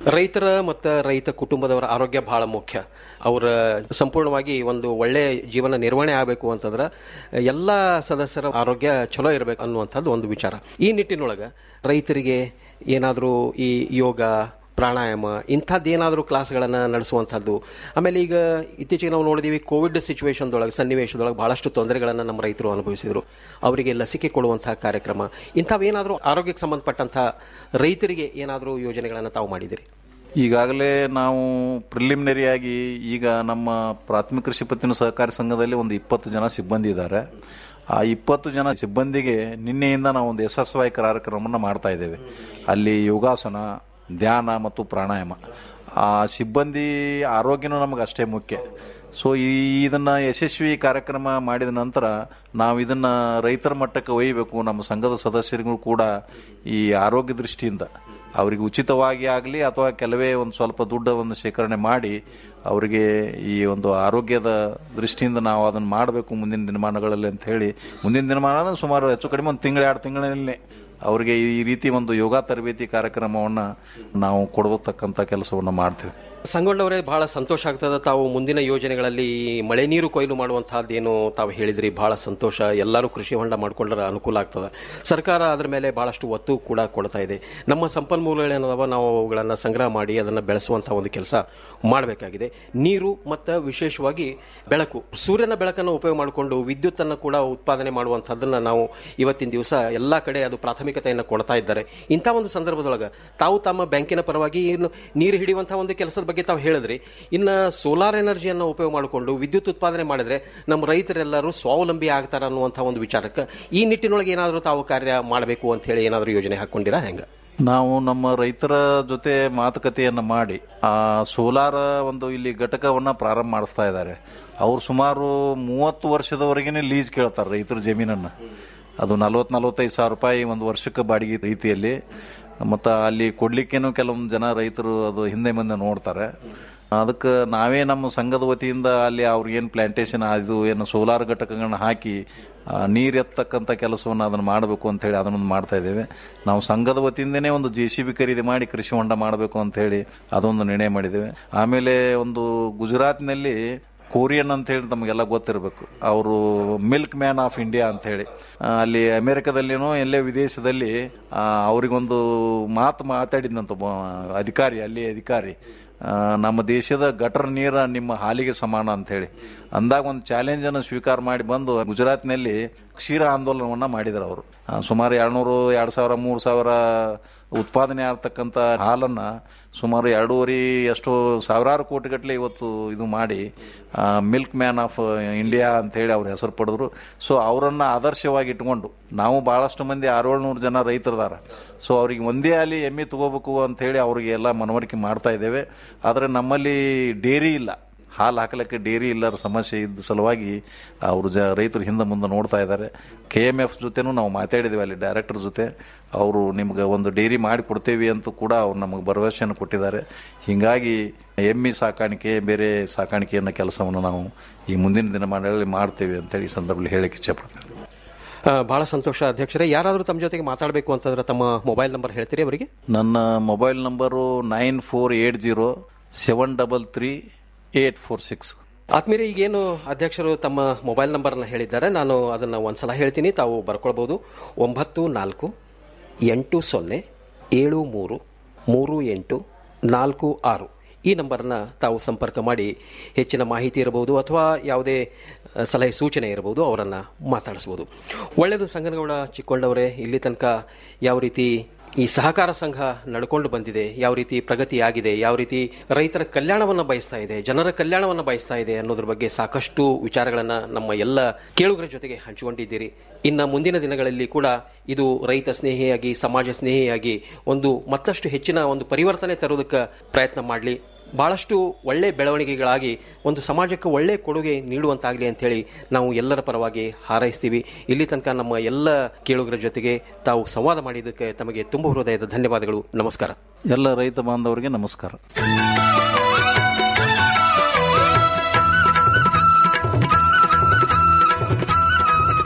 ರೈತರ ಮತ್ತು ರೈತ ಕುಟುಂಬದವರ ಆರೋಗ್ಯ ಬಹಳ ಮುಖ್ಯ ಅವರ ಸಂಪೂರ್ಣವಾಗಿ ಒಂದು ಒಳ್ಳೆ ಜೀವನ ನಿರ್ವಹಣೆ ಆಗಬೇಕು ಅಂತಂದ್ರೆ ಎಲ್ಲ ಸದಸ್ಯರ ಆರೋಗ್ಯ ಚಲೋ ಇರಬೇಕು ಅನ್ನುವಂಥದ್ದು ಒಂದು ವಿಚಾರ ಈ ನಿಟ್ಟಿನೊಳಗೆ ರೈತರಿಗೆ ಏನಾದರೂ ಈ ಯೋಗ ಪ್ರಾಣಾಯಾಮ ಇಂಥದ್ದು ಏನಾದರೂ ಕ್ಲಾಸ್ಗಳನ್ನು ನಡೆಸುವಂಥದ್ದು ಆಮೇಲೆ ಈಗ ಇತ್ತೀಚೆಗೆ ನಾವು ನೋಡಿದೀವಿ ಕೋವಿಡ್ ಸಿಚುವೇಶನ್ದೊಳಗೆ ಸನ್ನಿವೇಶದೊಳಗೆ ಬಹಳಷ್ಟು ತೊಂದರೆಗಳನ್ನು ನಮ್ಮ ರೈತರು ಅನುಭವಿಸಿದರು ಅವರಿಗೆ ಲಸಿಕೆ ಕೊಡುವಂತಹ ಕಾರ್ಯಕ್ರಮ ಇಂಥವೇನಾದರೂ ಆರೋಗ್ಯಕ್ಕೆ ಸಂಬಂಧಪಟ್ಟಂಥ ರೈತರಿಗೆ ಏನಾದರೂ ಯೋಜನೆಗಳನ್ನು ತಾವು ಮಾಡಿದಿರಿ ಈಗಾಗಲೇ ನಾವು ಪ್ರಿಲಿಮಿನರಿಯಾಗಿ ಈಗ ನಮ್ಮ ಪ್ರಾಥಮಿಕ ಕೃಷಿ ಪತ್ತಿನ ಸಹಕಾರಿ ಸಂಘದಲ್ಲಿ ಒಂದು ಇಪ್ಪತ್ತು ಜನ ಸಿಬ್ಬಂದಿ ಇದ್ದಾರೆ ಆ ಇಪ್ಪತ್ತು ಜನ ಸಿಬ್ಬಂದಿಗೆ ನಿನ್ನೆಯಿಂದ ನಾವು ಒಂದು ಯಶಸ್ವಿ ಕಾರ್ಯಕ್ರಮವನ್ನು ಮಾಡ್ತಾ ಇದ್ದೇವೆ ಅಲ್ಲಿ ಯೋಗಾಸನ ಧ್ಯಾನ ಮತ್ತು ಪ್ರಾಣಾಯಾಮ ಆ ಸಿಬ್ಬಂದಿ ಆರೋಗ್ಯನೂ ನಮಗೆ ಅಷ್ಟೇ ಮುಖ್ಯ ಸೊ ಈ ಇದನ್ನ ಯಶಸ್ವಿ ಕಾರ್ಯಕ್ರಮ ಮಾಡಿದ ನಂತರ ನಾವು ಇದನ್ನ ರೈತರ ಮಟ್ಟಕ್ಕೆ ಒಯ್ಯಬೇಕು ನಮ್ಮ ಸಂಘದ ಸದಸ್ಯರಿಗೂ ಕೂಡ ಈ ಆರೋಗ್ಯ ದೃಷ್ಟಿಯಿಂದ ಅವರಿಗೆ ಉಚಿತವಾಗಿ ಆಗಲಿ ಅಥವಾ ಕೆಲವೇ ಒಂದು ಸ್ವಲ್ಪ ದುಡ್ಡವನ್ನು ಶೇಖರಣೆ ಮಾಡಿ ಅವರಿಗೆ ಈ ಒಂದು ಆರೋಗ್ಯದ ದೃಷ್ಟಿಯಿಂದ ನಾವು ಅದನ್ನು ಮಾಡಬೇಕು ಮುಂದಿನ ದಿನಮಾನಗಳಲ್ಲಿ ಅಂತ ಹೇಳಿ ಮುಂದಿನ ದಿನಮಾನ ಅಂದ್ರೆ ಸುಮಾರು ಹೆಚ್ಚು ಕಡಿಮೆ ಒಂದು ತಿಂಗಳು ಎರಡು ತಿಂಗಳಿನಲ್ಲೇ ಅವರಿಗೆ ಈ ರೀತಿ ಒಂದು ಯೋಗ ತರಬೇತಿ ಕಾರ್ಯಕ್ರಮವನ್ನು ನಾವು ಕೊಡತಕ್ಕಂಥ ಕೆಲಸವನ್ನು ಮಾಡ್ತೇವೆ ಸಂಗೊಂಡವರೇ ಬಹಳ ಸಂತೋಷ ಆಗ್ತದೆ ತಾವು ಮುಂದಿನ ಯೋಜನೆಗಳಲ್ಲಿ ಈ ಮಳೆ ನೀರು ಕೊಯ್ಲು ಮಾಡುವಂತಹದ್ದೇನು ತಾವು ಹೇಳಿದ್ರಿ ಬಹಳ ಸಂತೋಷ ಎಲ್ಲರೂ ಕೃಷಿ ಹೊಂಡ ಮಾಡ್ಕೊಂಡ್ರೆ ಅನುಕೂಲ ಆಗ್ತದೆ ಸರ್ಕಾರ ಅದರ ಮೇಲೆ ಬಹಳಷ್ಟು ಒತ್ತು ಕೂಡ ಕೊಡ್ತಾ ಇದೆ ನಮ್ಮ ಸಂಪನ್ಮೂಲಗಳೇನದಾವ ನಾವು ಅವುಗಳನ್ನು ಸಂಗ್ರಹ ಮಾಡಿ ಅದನ್ನು ಬೆಳೆಸುವಂತಹ ಒಂದು ಕೆಲಸ ಮಾಡಬೇಕಾಗಿದೆ ನೀರು ಮತ್ತು ವಿಶೇಷವಾಗಿ ಬೆಳಕು ಸೂರ್ಯನ ಬೆಳಕನ್ನು ಉಪಯೋಗ ಮಾಡಿಕೊಂಡು ವಿದ್ಯುತ್ತನ್ನು ಕೂಡ ಉತ್ಪಾದನೆ ಮಾಡುವಂಥದ್ದನ್ನು ನಾವು ಇವತ್ತಿನ ದಿವಸ ಎಲ್ಲ ಕಡೆ ಅದು ಪ್ರಾಥಮಿಕತೆಯನ್ನು ಕೊಡ್ತಾ ಇದ್ದಾರೆ ಇಂಥ ಒಂದು ಸಂದರ್ಭದೊಳಗೆ ತಾವು ತಮ್ಮ ಬ್ಯಾಂಕಿನ ಪರವಾಗಿ ಏನು ನೀರು ಹಿಡಿಯುವಂತಹ ಒಂದು ಕೆಲಸದ ಬಗ್ಗೆ ತಾವು ಹೇಳಿದ್ರಿ ಇನ್ನು ಸೋಲಾರ್ ಎನರ್ಜಿಯನ್ನು ಉಪಯೋಗ ಮಾಡಿಕೊಂಡು ವಿದ್ಯುತ್ ಉತ್ಪಾದನೆ ಮಾಡಿದ್ರೆ ನಮ್ಮ ರೈತರೆಲ್ಲರೂ ಸ್ವಾವಲಂಬಿ ಆಗ್ತಾರೆ ಅನ್ನುವಂಥ ಒಂದು ವಿಚಾರಕ್ಕೆ ಈ ನಿಟ್ಟಿನೊಳಗೆ ಏನಾದರೂ ತಾವು ಕಾರ್ಯ ಮಾಡಬೇಕು ಅಂತ ಹೇಳಿ ಏನಾದರೂ ಯೋಜನೆ ಹಾಕೊಂಡಿರಾ ಹೆಂಗೆ ನಾವು ನಮ್ಮ ರೈತರ ಜೊತೆ ಮಾತುಕತೆಯನ್ನು ಮಾಡಿ ಆ ಸೋಲಾರ ಒಂದು ಇಲ್ಲಿ ಘಟಕವನ್ನ ಪ್ರಾರಂಭ ಮಾಡಿಸ್ತಾ ಇದ್ದಾರೆ ಅವ್ರು ಸುಮಾರು ಮೂವತ್ತು ವರ್ಷದವರೆಗೇನೆ ಲೀಸ್ ಕೇಳ್ತಾರೆ ರೈತರ ಜಮೀನನ್ನು ಅದು ನಲ್ವತ್ತು ನಲ್ವತ್ತೈದು ಸಾವಿರ ರೂಪಾಯಿ ಒಂದು ವರ್ಷಕ್ಕೆ ಬಾಡಿಗೆ ರೀತಿಯಲ್ಲಿ ಮತ್ತು ಅಲ್ಲಿ ಕೊಡ್ಲಿಕ್ಕೇನು ಕೆಲವೊಂದು ಜನ ರೈತರು ಅದು ಹಿಂದೆ ಮುಂದೆ ನೋಡ್ತಾರೆ ಅದಕ್ಕೆ ನಾವೇ ನಮ್ಮ ಸಂಘದ ವತಿಯಿಂದ ಅಲ್ಲಿ ಅವ್ರಿಗೇನು ಪ್ಲಾಂಟೇಶನ್ ಅದು ಏನು ಸೋಲಾರ್ ಘಟಕಗಳನ್ನ ಹಾಕಿ ನೀರು ಎತ್ತಕ್ಕಂಥ ಕೆಲಸವನ್ನು ಅದನ್ನು ಮಾಡಬೇಕು ಅಂತ ಹೇಳಿ ಅದನ್ನು ಮಾಡ್ತಾ ಇದ್ದೇವೆ ನಾವು ಸಂಘದ ವತಿಯಿಂದನೇ ಒಂದು ಜೆ ಸಿ ಬಿ ಖರೀದಿ ಮಾಡಿ ಕೃಷಿ ಹೊಂಡ ಮಾಡಬೇಕು ಅಂತ ಹೇಳಿ ಅದೊಂದು ನಿರ್ಣಯ ಮಾಡಿದ್ದೇವೆ ಆಮೇಲೆ ಒಂದು ಗುಜರಾತ್ನಲ್ಲಿ ಕೊರಿಯನ್ ಅಂತ ಹೇಳಿ ನಮಗೆಲ್ಲ ಗೊತ್ತಿರಬೇಕು ಅವರು ಮಿಲ್ಕ್ ಮ್ಯಾನ್ ಆಫ್ ಇಂಡಿಯಾ ಅಂತ ಹೇಳಿ ಆ, ಅಲ್ಲಿ ಅಮೆರಿಕದಲ್ಲಿನೋ ಎಲ್ಲೇ ವಿದೇಶದಲ್ಲಿ ಆ, ಅವರಿಗೊಂದು ಮಾತು ಮಾತಾಡಿದಂತ ಒಬ್ಬ ಅಧಿಕಾರಿ ಅಲ್ಲಿ ಅಧಿಕಾರಿ ಆ, ನಮ್ಮ ದೇಶದ ಗಟರ್ ನೀರ ನಿಮ್ಮ ಹಾಲಿಗೆ ಸಮಾನ ಅಂತ ಹೇಳಿ ಅಂದಾಗ ಒಂದು ಚಾಲೆಂಜ್ ಅನ್ನು ಸ್ವೀಕಾರ ಮಾಡಿ ಬಂದು ಗುಜರಾತ್ನಲ್ಲಿ ಕ್ಷೀರ ಆಂದೋಲನವನ್ನ ಮಾಡಿದ್ರು ಅವರು ಆ, ಸುಮಾರು ಎರಡ್ನೂರು ಎರಡ್ ಸಾವಿರ ಮೂರು ಸಾವಿರ ಉತ್ಪಾದನೆ ಆಗ್ತಕ್ಕಂಥ ಹಾಲನ್ನ ಸುಮಾರು ಎರಡೂವರೆ ಎಷ್ಟೋ ಸಾವಿರಾರು ಕೋಟಿಗಟ್ಟಲೆ ಇವತ್ತು ಇದು ಮಾಡಿ ಮಿಲ್ಕ್ ಮ್ಯಾನ್ ಆಫ್ ಇಂಡಿಯಾ ಅಂತ ಹೇಳಿ ಅವ್ರ ಹೆಸರು ಪಡೆದ್ರು ಸೊ ಅವರನ್ನ ಆದರ್ಶವಾಗಿ ಇಟ್ಕೊಂಡು ನಾವು ಬಹಳಷ್ಟು ಮಂದಿ ಆರೇಳ್ನೂರು ಜನ ರೈತರದಾರ ಸೊ ಅವ್ರಿಗೆ ಒಂದೇ ಅಲ್ಲಿ ಎಮ್ಮೆ ತಗೋಬೇಕು ಅಂತ ಹೇಳಿ ಅವ್ರಿಗೆ ಎಲ್ಲ ಮನವರಿಕೆ ಮಾಡ್ತಾ ಇದ್ದೇವೆ ಆದರೆ ನಮ್ಮಲ್ಲಿ ಡೇರಿ ಇಲ್ಲ ಹಾಲು ಹಾಕಲಿಕ್ಕೆ ಡೇರಿ ಇಲ್ಲರ ಸಮಸ್ಯೆ ಇದ್ದ ಸಲುವಾಗಿ ಅವರು ಜ ರೈತರು ಹಿಂದೆ ಮುಂದೆ ನೋಡ್ತಾ ಇದ್ದಾರೆ ಕೆ ಎಮ್ ಎಫ್ ಜೊತೆನೂ ನಾವು ಮಾತಾಡಿದ್ದೇವೆ ಅಲ್ಲಿ ಡೈರೆಕ್ಟರ್ ಜೊತೆ ಅವರು ನಿಮ್ಗೆ ಒಂದು ಡೈರಿ ಮಾಡಿ ಕೊಡ್ತೇವೆ ಅಂತ ಕೂಡ ಅವ್ರು ನಮಗೆ ಭರವಸೆಯನ್ನು ಕೊಟ್ಟಿದ್ದಾರೆ ಹೀಗಾಗಿ ಎಮ್ಮಿ ಸಾಕಾಣಿಕೆ ಬೇರೆ ಸಾಕಾಣಿಕೆಯನ್ನ ಕೆಲಸವನ್ನು ನಾವು ಈ ಮುಂದಿನ ದಿನಮಾನಗಳಲ್ಲಿ ಮಾಡ್ತೇವೆ ಅಂತೇಳಿ ಈ ಸಂದರ್ಭದಲ್ಲಿ ಹೇಳಕ್ಕೆ ಇಚ್ಛೆಪಡ್ತೇನೆ ಆ, ಬಹಳ ಸಂತೋಷ ಅಧ್ಯಕ್ಷರೇ ಯಾರಾದರೂ ತಮ್ಮ ಜೊತೆಗೆ ಮಾತಾಡಬೇಕು ಅಂತಂದ್ರೆ ತಮ್ಮ ಮೊಬೈಲ್ ನಂಬರ್ ಹೇಳ್ತೀರಿ ಅವರಿಗೆ ನನ್ನ mobile number nine four eight zero seven double three eight four six ಆತ್ಮೀಯರೇ ಈಗೇನು ಅಧ್ಯಕ್ಷರು ತಮ್ಮ ಮೊಬೈಲ್ ನಂಬರ್ನ ಹೇಳಿದ್ದಾರೆ ನಾನು ಅದನ್ನು ಒಂದ್ಸಲ ಹೇಳ್ತೀನಿ ತಾವು ಬರ್ಕೊಳ್ಬೋದು ಒಂಬತ್ತು ನಾಲ್ಕು ಎಂಟು ಸೊನ್ನೆ ಏಳು ಮೂರು ಮೂರು ಎಂಟು ನಾಲ್ಕು ಆರು ಈ ನಂಬರ್ನ ತಾವು ಸಂಪರ್ಕ ಮಾಡಿ ಹೆಚ್ಚಿನ ಮಾಹಿತಿ ಇರಬಹುದು ಅಥವಾ ಯಾವುದೇ ಅ, ಸಲಹೆ ಸೂಚನೆ ಇರಬಹುದು ಅವರನ್ನು ಮಾತಾಡಿಸ್ಬೋದು ಒಳ್ಳೆಯದು ಸಂಗನಗೌಡ ಚಿಕ್ಕೊಂಡವರೇ ಇಲ್ಲಿ ತನಕ ಯಾವ ರೀತಿ ಈ ಸಹಕಾರ ಸಂಘ ನಡ್ಕೊಂಡು ಬಂದಿದೆ ಯಾವ ರೀತಿ ಪ್ರಗತಿ ಆಗಿದೆ ಯಾವ ರೀತಿ ರೈತರ ಕಲ್ಯಾಣವನ್ನು ಬಯಸ್ತಾ ಇದೆ ಜನರ ಕಲ್ಯಾಣವನ್ನು ಬಯಸ್ತಾ ಇದೆ ಅನ್ನೋದ್ರ ಬಗ್ಗೆ ಸಾಕಷ್ಟು ವಿಚಾರಗಳನ್ನ ನಮ್ಮ ಎಲ್ಲ ಕೇಳುಗರ ಜೊತೆಗೆ ಹಂಚಿಕೊಂಡಿದ್ದೀರಿ ಇನ್ನ ಮುಂದಿನ ದಿನಗಳಲ್ಲಿ ಕೂಡ ಇದು ರೈತ ಸ್ನೇಹಿಯಾಗಿ ಸಮಾಜ ಸ್ನೇಹಿಯಾಗಿ ಒಂದು ಮತ್ತಷ್ಟು ಹೆಚ್ಚಿನ ಒಂದು ಪರಿವರ್ತನೆ ತರುವುದಕ್ಕೆ ಪ್ರಯತ್ನ ಮಾಡಲಿ ಬಹಳಷ್ಟು ಒಳ್ಳೆ ಬೆಳವಣಿಗೆಗಳಾಗಿ ಒಂದು ಸಮಾಜಕ್ಕೆ ಒಳ್ಳೆ ಕೊಡುಗೆ ನೀಡುವಂತಾಗಲಿ ಅಂತೇಳಿ ನಾವು ಎಲ್ಲರ ಪರವಾಗಿ ಹಾರೈಸ್ತೀವಿ ಇಲ್ಲಿ ತನಕ ನಮ್ಮ ಎಲ್ಲ ಕೇಳುಗರ ಜೊತೆಗೆ ತಾವು ಸಂವಾದ ಮಾಡಿದ್ದಕ್ಕೆ ತಮಗೆ ತುಂಬ ಹೃದಯದ ಧನ್ಯವಾದಗಳು ನಮಸ್ಕಾರ ಎಲ್ಲ ರೈತ ಬಾಂಧವರಿಗೆ ನಮಸ್ಕಾರ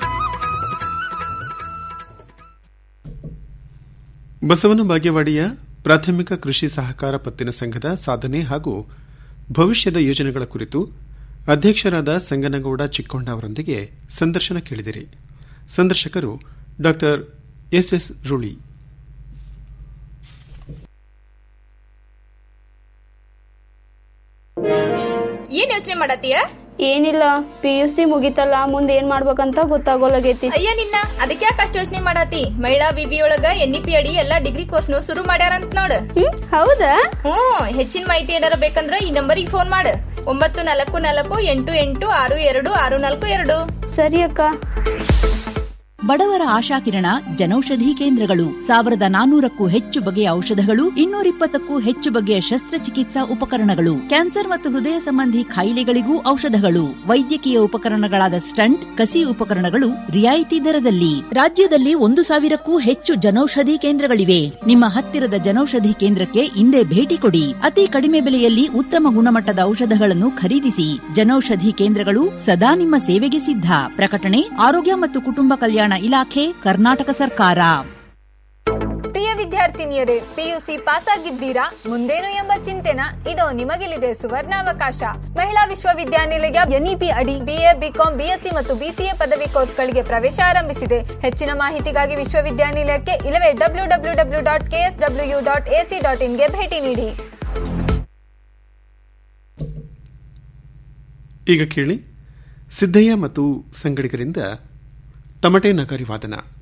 ಬಸವನ ಬಾಗೇವಾಡಿಯ ಪ್ರಾಥಮಿಕ ಕೃಷಿ ಸಹಕಾರ ಪತ್ತಿನ ಸಂಘದ ಸಾಧನೆ ಹಾಗೂ ಭವಿಷ್ಯದ ಯೋಜನೆಗಳ ಕುರಿತು ಅಧ್ಯಕ್ಷರಾದ ಸಂಗನಗೌಡ ಚಿಕ್ಕೊಂಡ ಅವರೊಂದಿಗೆ ಸಂದರ್ಶನ ಕೇಳಿದಿರಿ ಸಂದರ್ಶಕರು ಡಾ ಎಸ್ಎಸ್ ರುಳಿ ಏನ್ ಯೋಚನೆ ಮಾಡತ್ತೀಯ ಏನಿಲ್ಲ ಪಿ ಯು ಸಿ ಮುಗಿತಲ್ಲ ಮುಂದೆ ಏನ್ ಮಾಡ್ಬೇಕಂತ ಗೊತ್ತಾಗೋಲಾಗೈತಿ ಅಯ್ಯ ನಿನ್ನ ಅದಕ್ಕೆ ಯಾಕೆ ಅಷ್ಟು ಯೋಚನೆ ಮಾಡತಿ ಮಹಿಳಾ ವಿವಿ ಒಳಗ ಎನ್ ಇ ಪಿ ಅಡಿ ಎಲ್ಲಾ ಡಿಗ್ರಿ ಕೋರ್ಸ್ನು ಶುರು ಮಾಡ್ಯಾರಂತ ನೋಡ್ ಹೌದಾ ಹ್ಮ್ ಹೆಚ್ಚಿನ ಮಾಹಿತಿ ಏನಾರ ಬೇಕಂದ್ರ ಈ ನಂಬರಿಗೆ ಫೋನ್ ಮಾಡು ಒಂಬತ್ತು ನಾಲ್ಕು ನಾಲ್ಕು ಎಂಟು ಎಂಟು ಆರು ಎರಡು ಆರು ನಾಲ್ಕು ಎರಡು ಸರಿ ಅಕ್ಕ ಬಡವರ ಆಶಾಕಿರಣ ಜನೌಷಧಿ ಕೇಂದ್ರಗಳು ಸಾವಿರದ ನಾನೂರಕ್ಕೂ ಹೆಚ್ಚು ಬಗೆಯ ಔಷಧಗಳು ಇನ್ನೂರಿಪ್ಪತ್ತಕ್ಕೂ ಹೆಚ್ಚು ಬಗೆಯ ಶಸ್ತ್ರಚಿಕಿತ್ಸಾ ಉಪಕರಣಗಳು ಕ್ಯಾನ್ಸರ್ ಮತ್ತು ಹೃದಯ ಸಂಬಂಧಿ ಕಾಯಿಲೆಗಳಿಗೂ ಔಷಧಗಳು ವೈದ್ಯಕೀಯ ಉಪಕರಣಗಳಾದ ಸ್ಟಂಟ್ ಕಸಿ ಉಪಕರಣಗಳು ರಿಯಾಯಿತಿ ದರದಲ್ಲಿ ರಾಜ್ಯದಲ್ಲಿ ಒಂದು ಸಾವಿರಕ್ಕೂ ಹೆಚ್ಚು ಜನೌಷಧಿ ಕೇಂದ್ರಗಳಿವೆ ನಿಮ್ಮ ಹತ್ತಿರದ ಜನೌಷಧಿ ಕೇಂದ್ರಕ್ಕೆ ಇಂದೇ ಭೇಟಿ ಕೊಡಿ ಅತಿ ಕಡಿಮೆ ಬೆಲೆಯಲ್ಲಿ ಉತ್ತಮ ಗುಣಮಟ್ಟದ ಔಷಧಗಳನ್ನು ಖರೀದಿಸಿ ಜನೌಷಧಿ ಕೇಂದ್ರಗಳು ಸದಾ ನಿಮ್ಮ ಸೇವೆಗೆ ಸಿದ್ಧ ಪ್ರಕಟಣೆ ಆರೋಗ್ಯ ಮತ್ತು ಕುಟುಂಬ ಕಲ್ಯಾಣ ಇಲಾಖೆ ಕರ್ನಾಟಕ ಸರ್ಕಾರ ಪ್ರಿಯ ವಿದ್ಯಾರ್ಥಿನಿಯರೇ ಪಿಯುಸಿ ಪಾಸ್ ಆಗಿದ್ದೀರಾ ಮುಂದೇನು ಎಂಬ ಚಿಂತೆನ ಇದೋ ನಿಮಗಿಲಿದೆ ಸುವರ್ಣಾವಕಾಶ ಮಹಿಳಾ ವಿಶ್ವವಿದ್ಯಾನಿಲಯ ಎನ್ಇಪಿ ಅಡಿ ಬಿಎ ಬಿಕಾಂ ಬಿಎಸ್ಸಿ ಮತ್ತು ಬಿಸಿಎ ಪದವಿ ಕೋರ್ಸ್ಗಳಿಗೆ ಪ್ರವೇಶ ಆರಂಭಿಸಿದೆ ಹೆಚ್ಚಿನ ಮಾಹಿತಿಗಾಗಿ ವಿಶ್ವವಿದ್ಯಾನಿಲಯಕ್ಕೆ ಇಲ್ಲವೇ W W W dot KSW dot AC dot ಇನ್ಗೆ ಭೇಟಿ ನೀಡಿ ಈಗ ಕೇಳಿ ಸಿದ್ದಯ್ಯ ಮತ್ತು ಸಂಗಡಿಗರಿಂದ ತಮಟೆ ನಗರಿ ವಾದನ